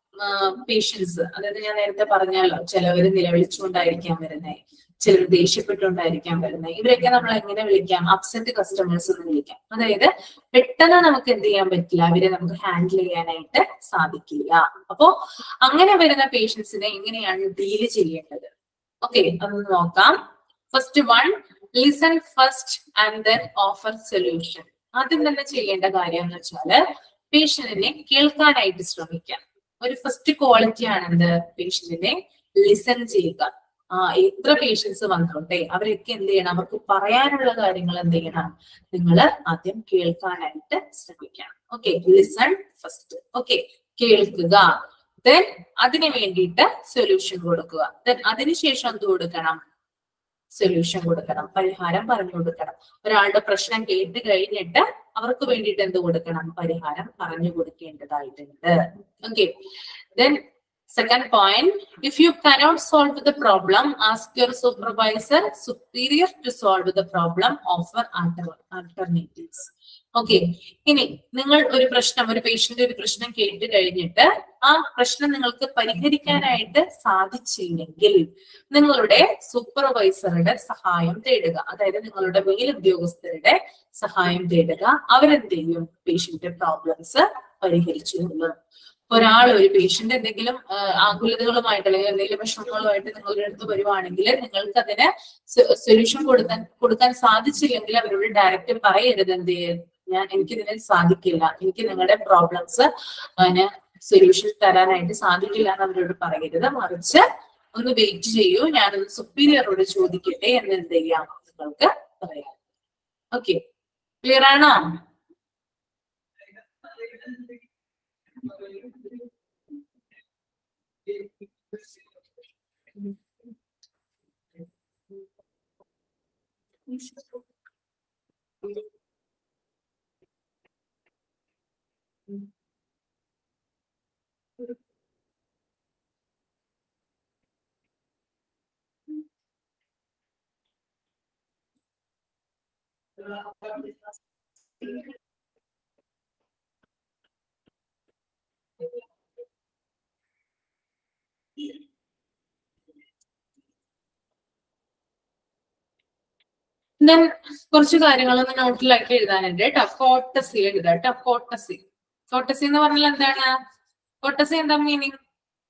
പേഷ്യൻസ് അതായത് ഞാൻ നേരത്തെ പറഞ്ഞല്ലോ ചിലവര് നിലവിളിച്ചുകൊണ്ടായിരിക്കാം വരുന്നത് ചിലർ ദേഷ്യപ്പെട്ടുകൊണ്ടായിരിക്കാം വരുന്നത് ഇവരൊക്കെ നമ്മൾ എങ്ങനെ വിളിക്കാം അപ്സെറ്റ് കസ്റ്റമേഴ്സ് എന്ന് വിളിക്കാം അതായത് പെട്ടെന്ന് നമുക്ക് എന്ത് ചെയ്യാൻ പറ്റില്ല അവരെ നമുക്ക് ഹാൻഡിൽ ചെയ്യാനായിട്ട് സാധിക്കില്ല അപ്പോ അങ്ങനെ വരുന്ന പേഷ്യൻസിനെ എങ്ങനെയാണ് ഡീല് ചെയ്യേണ്ടത് ഓക്കെ അതൊന്ന് നോക്കാം first one listen first and then offer solution ആദ്യം തന്നെ ചെയ്യേണ്ട കാര്യം എന്ന് വെച്ചാല് പേഷ്യന്റിനെ കേൾക്കാനായിട്ട് ശ്രമിക്കാം ഒരു ഫസ്റ്റ് ക്വാളിറ്റി ആണെന്ത് പേഷ്യന്റിനെ ലിസൺ ചെയ്യുക ആ എത്ര പേഷ്യൻസ് വന്നോട്ടെ അവരൊക്കെ എന്ത് ചെയ്യണം അവർക്ക് പറയാനുള്ള കാര്യങ്ങൾ എന്ത് ചെയ്യണം നിങ്ങൾ ആദ്യം കേൾക്കാനായിട്ട് ശ്രമിക്കണം ഓക്കെ ലിസൺ ഫസ്റ്റ് ഓക്കെ കേൾക്കുക ദെൻ അതിന് വേണ്ടിയിട്ട് സൊല്യൂഷൻ കൊടുക്കുക ദെൻ അതിനുശേഷം എന്ത് കൊടുക്കണം സൊല്യൂഷൻ കൊടുക്കണം പരിഹാരം പറഞ്ഞു കൊടുക്കണം ഒരാളുടെ പ്രശ്നം കേട്ട് കഴിഞ്ഞിട്ട് അവർക്ക് വേണ്ടിയിട്ട് എന്ത് കൊടുക്കണം പരിഹാരം പറഞ്ഞു കൊടുക്കേണ്ടതായിട്ടുണ്ട് okay then Second point, if you cannot solve the problem, ask your supervisor, superior to solve the problem, offer alter- alternatives. Okay ഇനി നിങ്ങൾ ഒരു പ്രശ്നം ഒരു പേഷ്യന്റ് ഒരു പ്രശ്നം കേട്ട് കഴിഞ്ഞിട്ട് ആ പ്രശ്നം നിങ്ങൾക്ക് പരിഹരിക്കാനായിട്ട് സാധിച്ചില്ലെങ്കിൽ നിങ്ങളുടെ സൂപ്പർവൈസറുടെ സഹായം തേടുക അതായത് നിങ്ങളുടെ മേലുദ്യോഗസ്ഥരുടെ സഹായം തേടുക അവരെന്ത് ചെയ്യും പേഷ്യന്റ് പ്രോബ്ലംസ് പരിഹരിച്ചു കൊള്ളും ഒരാൾ ഒരു പേഷ്യന്റ് എന്തെങ്കിലും ആകുലതകളുമായിട്ട് അല്ലെങ്കിൽ എന്തെങ്കിലും വിഷമങ്ങളുമായിട്ട് നിങ്ങളുടെ അടുത്ത് വരുവാണെങ്കിൽ നിങ്ങൾക്ക് അതിന് സൊല്യൂഷൻ കൊടുക്കാൻ കൊടുക്കാൻ സാധിച്ചില്ലെങ്കിൽ അവരോട് ഡയറക്റ്റ് പറയരുത് എന്ത് ഞാൻ എനിക്ക് ഇതിന് സാധിക്കില്ല എനിക്ക് നിങ്ങളുടെ പ്രോബ്ലംസ് അതിന് സൊല്യൂഷൻ തരാനായിട്ട് സാധിക്കില്ല എന്ന് അവരോട് പറയരുത് മറിച്ച് ഒന്ന് വെയിറ്റ് ചെയ്യൂ ഞാനൊന്ന് സുപ്പീരിയറോട് ചോദിക്കട്ടെ എന്ന് എന്ത് ചെയ്യാം നിങ്ങൾക്ക് പറയാം ഓക്കെ ക്ലിയർ ആണോ ദെൻ കുറച്ച് കാര്യങ്ങളൊന്ന് നോട്ടിലാക്കി എഴുതാനുണ്ട് കേട്ടോ കോട്ടസി എഴുതാം കേട്ടോ കോട്ടസി കോട്ടസി എന്ന് പറഞ്ഞാൽ എന്താണ് കോട്ടസി എന്താ മീനിങ്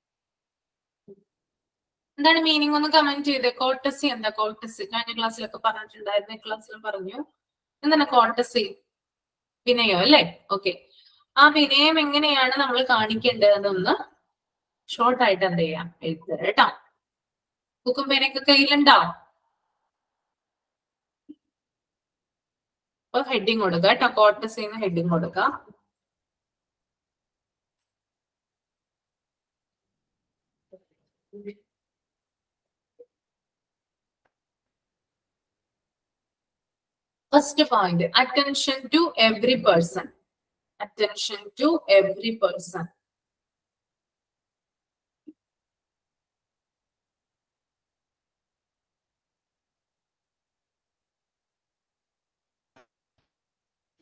എന്താണ് മീനിങ് ഒന്ന് കമന്റ് ചെയ്തേ കോട്ടസി എന്താ കോട്ടസി കഴിഞ്ഞ ക്ലാസ്സിലൊക്കെ പറഞ്ഞിട്ടുണ്ടായിരുന്നു ഈ ക്ലാസ്സിലും പറഞ്ഞു എന്താണ് കോട്ടസി വിനയം അല്ലേ ഓക്കെ ആ വിനയം എങ്ങനെയാണ് നമ്മൾ കാണിക്കേണ്ടതെന്നൊന്ന് ഷോർട്ട് ആയിട്ട് എന്ത് ചെയ്യാം എഴുതരാം കേട്ടോ ബുക്കും പേനൊക്കെ കയ്യിലുണ്ടോ അപ്പൊ ഹെഡിങ് കൊടുക്കുക കേട്ടോ കോട്ടസിന്ന് ഹെഡിങ് കൊടുക്കുക first point attention to every person attention to every person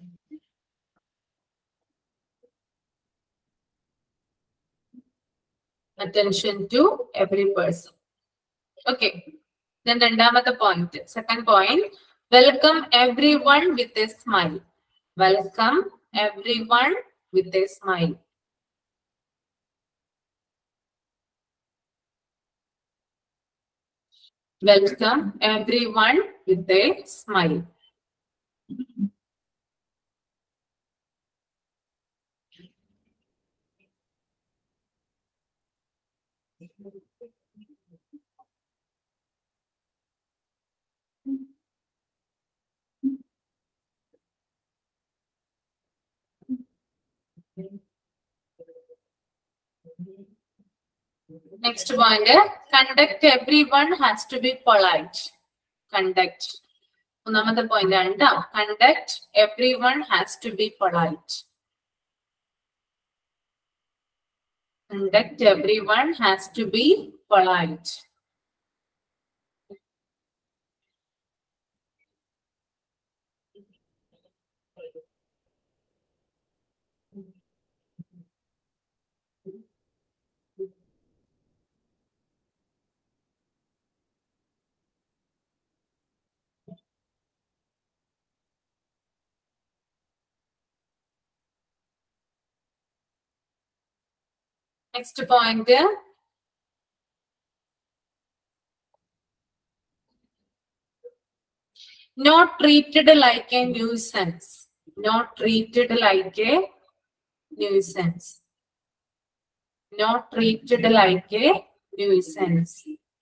attention to every person. Okay. Then രണ്ടാമത്തെ point. Second point. Welcome everyone with a smile. Welcome everyone with a smile. Welcome everyone with a smile. Next point, conduct everyone has to be polite. Conduct. മൂന്നാമത്തെ point ആണ് ട്ടോ. conduct everyone has to be polite. Conduct everyone has to be polite. Next point. Not treated like a nuisance. Not treated like a nuisance. Not treated like a nuisance.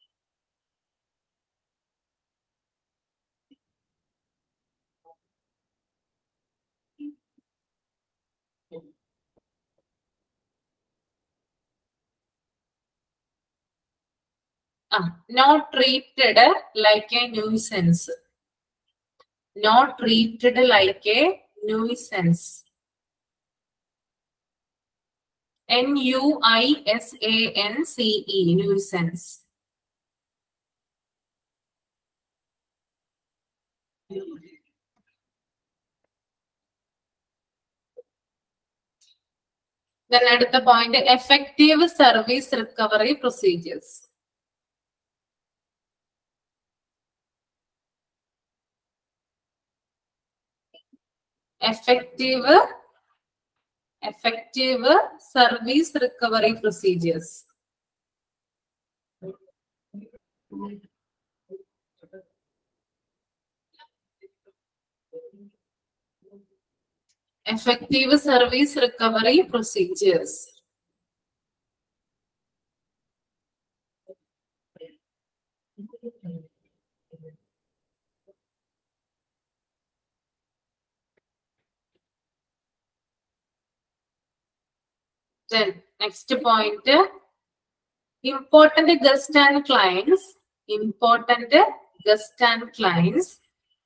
Ah, not treated like a nuisance. Not treated like a nuisance. N U I S A N C E, nuisance. Then അടുത്ത point, effective service recovery procedures. effective effective service recovery procedures effective service recovery procedures Then next point, important guest and clients, important guest and clients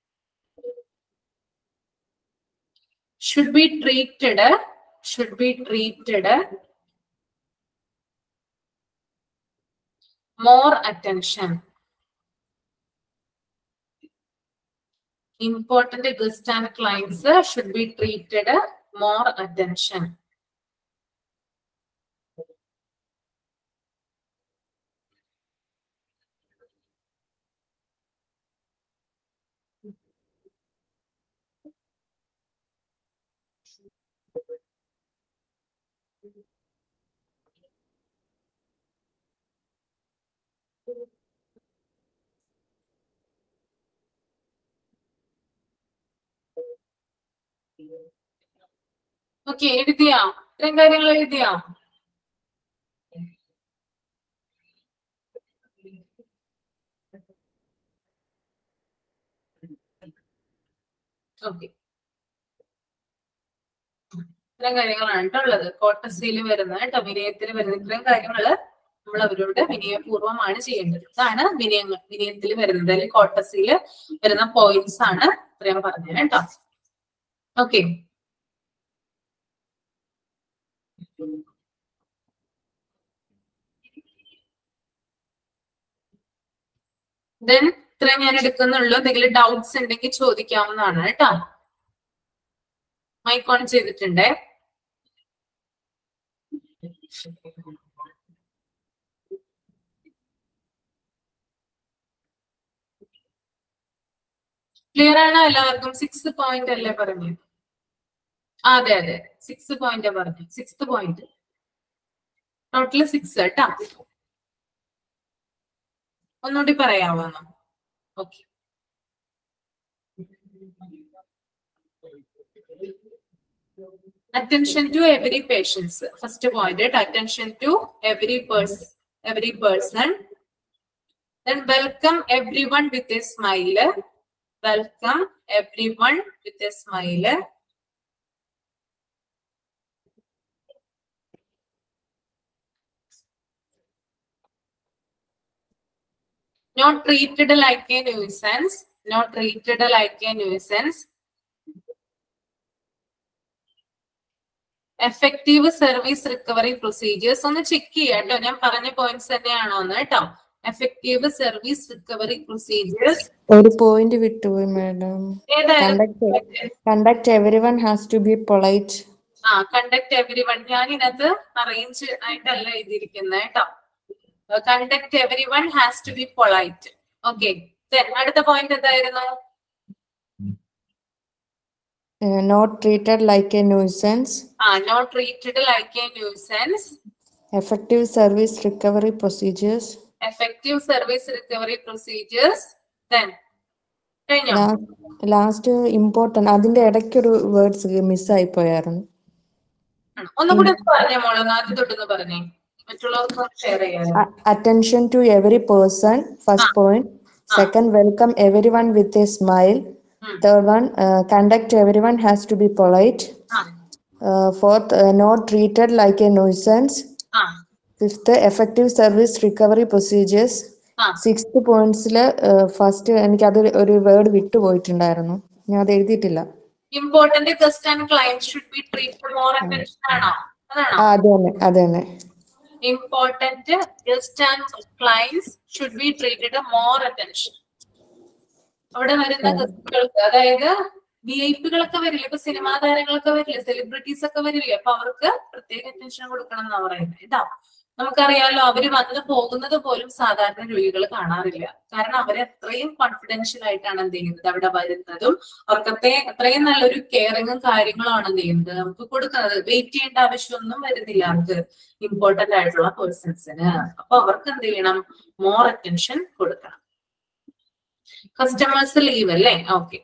should be treated, should be treated more attention. Important guest and clients should be treated more attention. Okay എഴുതിയാ ഇത്രയും കാര്യങ്ങൾ എഴുതിയാ okay ഇത്രയും കാര്യങ്ങളാണ് കേട്ടോ ഉള്ളത് കോട്ടസിയിൽ വരുന്ന കേട്ടോ വിനയത്തിൽ വരുന്ന ഇത്രയും കാര്യങ്ങള് നമ്മൾ അവരോട് വിനയപൂർവ്വമാണ് ചെയ്യേണ്ടത് ഇതാണ് വിനയങ്ങൾ വിനയത്തിൽ വരുന്നത് അല്ലെങ്കിൽ കോട്ടസിയിൽ വരുന്ന പോയിന്റ്സ് ആണ് ഇത്രയും പറഞ്ഞത് കേട്ടോ ഓക്കെ ദെൻ ഇത്ര ഞാൻ എടുക്കുന്നുള്ളൂ എന്തെങ്കിലും ഡൗട്ട്സ് ഉണ്ടെങ്കിൽ ചോദിക്കാവുന്നതാണ് കേട്ടോ മൈക്ക് ഓൺ ചെയ്തിട്ടുണ്ടേ ക്ലിയർ ആണോ എല്ലാവർക്കും സിക്സ് പോയിന്റ് അല്ലേ പറഞ്ഞു അതെ അതെ സിക്സ് പോയിന്റ് പറഞ്ഞു സിക്സ് പോയിന്റ് ടോട്ടല് സിക്സ് കേട്ടാ ഒന്നുകൂടി പറയാമോ okay attention to every patients first point it attention to every person every person then welcome everyone with a smile welcome everyone with a smile not treated like a nuisance not treated like a nuisance effective service recovery procedures ഒന്ന് check ചെയ്യാം കേട്ടോ ഞാൻ പറഞ്ഞ points തന്നെയാണോ എന്ന് കേട്ടോ effective service recovery procedures
ഒരു point വിട്ടുപോയി മാഡം
ഏതായിരുന്നു
conduct everyone has to be polite
ആ കണ്ടക്ട് എവരി വൺ ഞാൻ ഇതിനകത്ത് അറേഞ്ച് ആയിട്ടല്ല എഴുതിയിരിക്കുന്നത് കേട്ടോ conduct everyone has to be polite okay അടുത്ത പോയിന്റ് എന്തായിരുന്നു
not treated like a nuisance
ആ not treated like a nuisance
effective service recovery procedures
effective service recovery procedures then കഴിഞ്ഞോ
last important അതിന്റെ ഇടയ്ക്കൊരു words മിസ്സായി പോയായിരുന്നു
ആണോ? ഒന്നും കൂടി ഒന്ന് പറഞ്ഞേ മോളെ ഒന്ന് ആദ്യം തൊട്ടൊന്ന് പറഞ്ഞേ മറ്റുള്ളവർക്ക് ഷെയർ ചെയ്യാൻ
attention to every person first
Ah.
point second welcome everyone with a smile
Hmm.
third one uh, conduct everyone has to be polite
ആ
uh, fourth uh, not treated like a nuisance
ആ
fifth effective service recovery procedures
ആ
sixth പോയിന്റ്സിൽ first എനിക്ക് അത് ഒരു word വിട്ടുപോയിട്ടുണ്ടായിരുന്നു ഞാൻ അത് എഴുതിയിട്ടില്ല
important guest and client should be treated more attention ആണോ അതാണോ
ആ അത് തന്നെ അത് തന്നെ
important guest and clients should be treated more attention അവിടെ വരുന്ന ഗസ്റ്റുകൾക്ക് അതായത് വി ഐ പികളൊക്കെ വരില്ലേ ഇപ്പൊ സിനിമാ താരങ്ങളൊക്കെ വരില്ലേ സെലിബ്രിറ്റീസ് ഒക്കെ വരില്ലേ അപ്പൊ അവർക്ക് പ്രത്യേക അറ്റൻഷൻ കൊടുക്കണം എന്നാ പറയുന്നത് ഇതാ നമുക്കറിയാലോ അവര് വന്ന് പോകുന്നത് പോലും സാധാരണ രോഗികൾ കാണാറില്ല കാരണം അവരെ അത്രയും കോൺഫിഡൻഷ്യൽ ആയിട്ടാണ് എന്ത് ചെയ്യുന്നത് അവിടെ വരുന്നതും അവർക്കത്തെ അത്രയും നല്ലൊരു കെയറിങ്ങും കാര്യങ്ങളുമാണ് എന്ത് ചെയ്യുന്നത് നമുക്ക് കൊടുക്കുന്നത് വെയിറ്റ് ചെയ്യേണ്ട ആവശ്യമൊന്നും വരുന്നില്ല അവർക്ക് ഇമ്പോർട്ടന്റ് ആയിട്ടുള്ള പേഴ്സൺസിന് അപ്പൊ അവർക്ക് എന്ത് ചെയ്യണം മോർ അറ്റൻഷൻ കൊടുക്കണം കസ്റ്റമേഴ്സ് ലീവ് അല്ലേ ഓക്കെ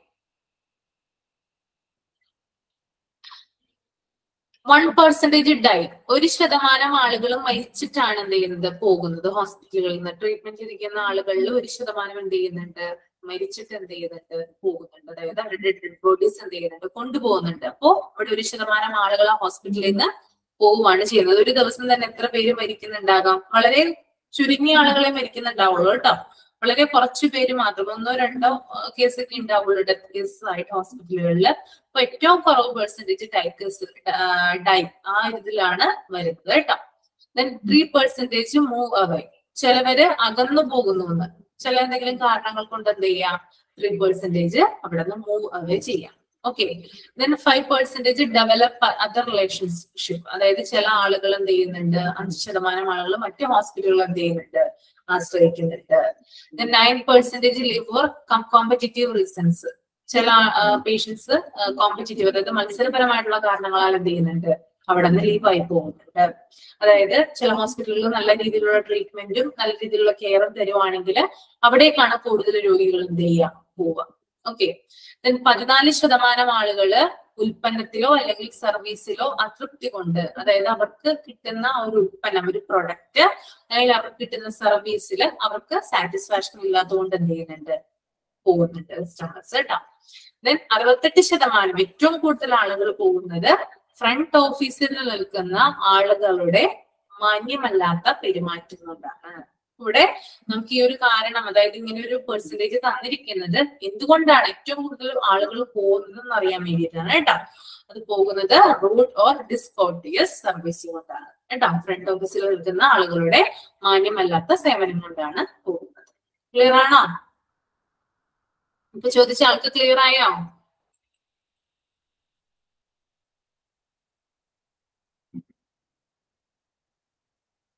വൺ പെർസെന്റേജ് ഡൈ ഒരു ശതമാനം ആളുകൾ മരിച്ചിട്ടാണ് എന്ത് ചെയ്യുന്നത് പോകുന്നത് ഹോസ്പിറ്റലുകളിൽ നിന്ന് ട്രീറ്റ്മെന്റ് ഇരിക്കുന്ന ആളുകളിൽ ഒരു ശതമാനം എന്ത് ചെയ്യുന്നുണ്ട് മരിച്ചിട്ട് എന്ത് ചെയ്യുന്നുണ്ട് പോകുന്നുണ്ട് അതായത് അവരുടെ ഡെഡ് ബോഡീസ് എന്ത് ചെയ്യുന്നുണ്ട് കൊണ്ടുപോകുന്നുണ്ട് അപ്പോ അവിടെ ഒരു ശതമാനം ആളുകൾ ആ ഹോസ്പിറ്റലിൽ നിന്ന് പോവുകയാണ് ചെയ്യുന്നത് ഒരു ദിവസം തന്നെ എത്ര പേര് മരിക്കുന്നുണ്ടാകാം വളരെ ചുരുങ്ങിയ ആളുകളെ മരിക്കുന്നുണ്ടാവുള്ളൂ കേട്ടോ വളരെ കുറച്ചു പേര് മാത്രം ഒന്നോ രണ്ടോ കേസ് ഒക്കെ ഉണ്ടാവുള്ളൂ ഡെത്ത് കേസ് ആയിട്ട് ഹോസ്പിറ്റലുകളിൽ അപ്പൊ ഏറ്റവും കുറവ് പെർസെന്റേജ് ടൈ കേസ് ഡൈ ആ ഇതിലാണ് വരുന്നത് കേട്ടോ then three percentage move away ചിലവര് അകന്നു പോകുന്നു എന്ന് ചില എന്തെങ്കിലും കാരണങ്ങൾ കൊണ്ട് എന്ത് ചെയ്യാം ത്രീ പെർസെന്റേജ് അവിടെ നിന്ന് മൂവ് അവേ ചെയ്യാം okay then five percentage develop other relationship അതായത് ചില ആളുകൾ എന്ത് ചെയ്യുന്നുണ്ട് അഞ്ച് ശതമാനം ആളുകൾ മറ്റു ഹോസ്പിറ്റലുകൾ എന്ത് ചെയ്യുന്നുണ്ട് ആശ്രയിക്കുന്നുണ്ട് nine percentage leave for competitive reasons ചില പേഷ്യൻസ് കോമ്പറ്റീറ്റീവ് അതായത് മത്സരപരമായിട്ടുള്ള കാരണങ്ങളാൽ എന്ത് ചെയ്യുന്നുണ്ട് അവിടെ നിന്ന് ലീവായി പോകുന്നുണ്ട് അതായത് ചില ഹോസ്പിറ്റലുകളിൽ നല്ല രീതിയിലുള്ള ട്രീറ്റ്മെന്റും നല്ല രീതിയിലുള്ള കെയറും തരുവാണെങ്കിൽ അവിടേക്കാണ് കൂടുതൽ രോഗികൾ എന്ത് ചെയ്യുക പോവുക ഓക്കെ ദെൻ പതിനാല് ശതമാനം ആളുകള് ഉൽപ്പന്നത്തിലോ അല്ലെങ്കിൽ സർവീസിലോ അതൃപ്തി കൊണ്ട് അതായത് അവർക്ക് കിട്ടുന്ന ഒരു ഉൽപ്പന്നം ഒരു പ്രൊഡക്റ്റ് അല്ലെങ്കിൽ അവർക്ക് കിട്ടുന്ന സർവീസിൽ അവർക്ക് സാറ്റിസ്ഫാക്ഷൻ ഇല്ലാത്തതുകൊണ്ട് എന്ത് ചെയ്യുന്നുണ്ട് പോകുന്നുണ്ട് കസ്റ്റമേഴ്സ് കേട്ടോ ദെൻ അറുപത്തെട്ട് ശതമാനം ഏറ്റവും കൂടുതൽ ആളുകൾ പോകുന്നത് ഫ്രണ്ട് ഓഫീസിൽ നിൽക്കുന്ന ആളുകളുടെ മാന്യമല്ലാത്ത പെരുമാറ്റം കൊണ്ടാണ് ഇവിടെ നമുക്ക് ഈ ഒരു കാരണം അതായത് ഇങ്ങനെ ഒരു പെർസെന്റേജ് തന്നിരിക്കുന്നത് എന്തുകൊണ്ടാണ് ഏറ്റവും കൂടുതൽ ആളുകൾ പോകുന്നത് എന്ന് അറിയാൻ വേണ്ടിയിട്ടാണ് കേട്ടോ അത് പോകുന്നത് റൂട്ട് ഓർ ഡിസ്കോർട്ടിയസ് സർവീസ് കൊണ്ടാണ് കേട്ടോ ഫ്രണ്ട് ഓഫീസിൽ നിൽക്കുന്ന ആളുകളുടെ മാന്യമല്ലാത്ത സേവനം കൊണ്ടാണ് പോകുന്നത് ക്ലിയർ ആണോ ഇപ്പൊ ചോദിച്ച ആൾക്ക് ക്ലിയർ ആയോ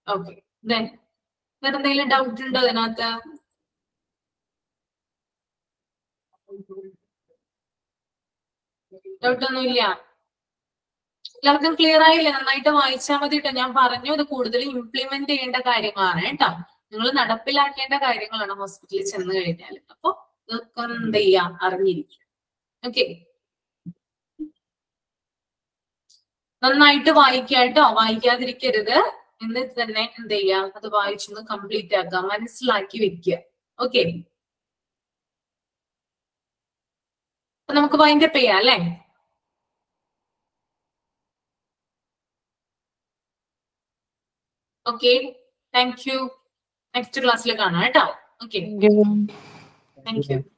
ഓക്കെ ദെൻ വേറെ എന്തെങ്കിലും ഡൗട്ട് ഉണ്ടോ അതിനകത്ത് ഡൗട്ട് ഒന്നുമില്ല എല്ലാവർക്കും ക്ലിയർ ആയില്ലേ നന്നായിട്ട് വായിച്ചാൽ മതി കേട്ടോ ഞാൻ പറഞ്ഞു ഇത് കൂടുതൽ ഇംപ്ലിമെന്റ് ചെയ്യേണ്ട കാര്യങ്ങളാണ് കേട്ടോ നിങ്ങൾ നടപ്പിലാക്കേണ്ട കാര്യങ്ങളാണ് ഹോസ്പിറ്റലിൽ ചെന്ന് കഴിഞ്ഞാൽ അപ്പൊ ഇതൊക്കെ എന്ത് ചെയ്യാം അറിഞ്ഞിരിക്കും ഓക്കെ നന്നായിട്ട് വായിക്കുക കേട്ടോ വായിക്കാതിരിക്കരുത് എന്നിട്ട് തന്നെ എന്ത് ചെയ്യാം അത് വായിച്ചൊന്ന് കംപ്ലീറ്റ് ആക്കുക മനസ്സിലാക്കി വെക്കുക ഓക്കെ അപ്പൊ നമുക്ക് വൈൻഡപ്പ് ചെയ്യാം അല്ലേ ഓക്കെ താങ്ക് യു നെക്സ്റ്റ് ക്ലാസ്സിൽ കാണാം കേട്ടോ ഓക്കെ താങ്ക് യു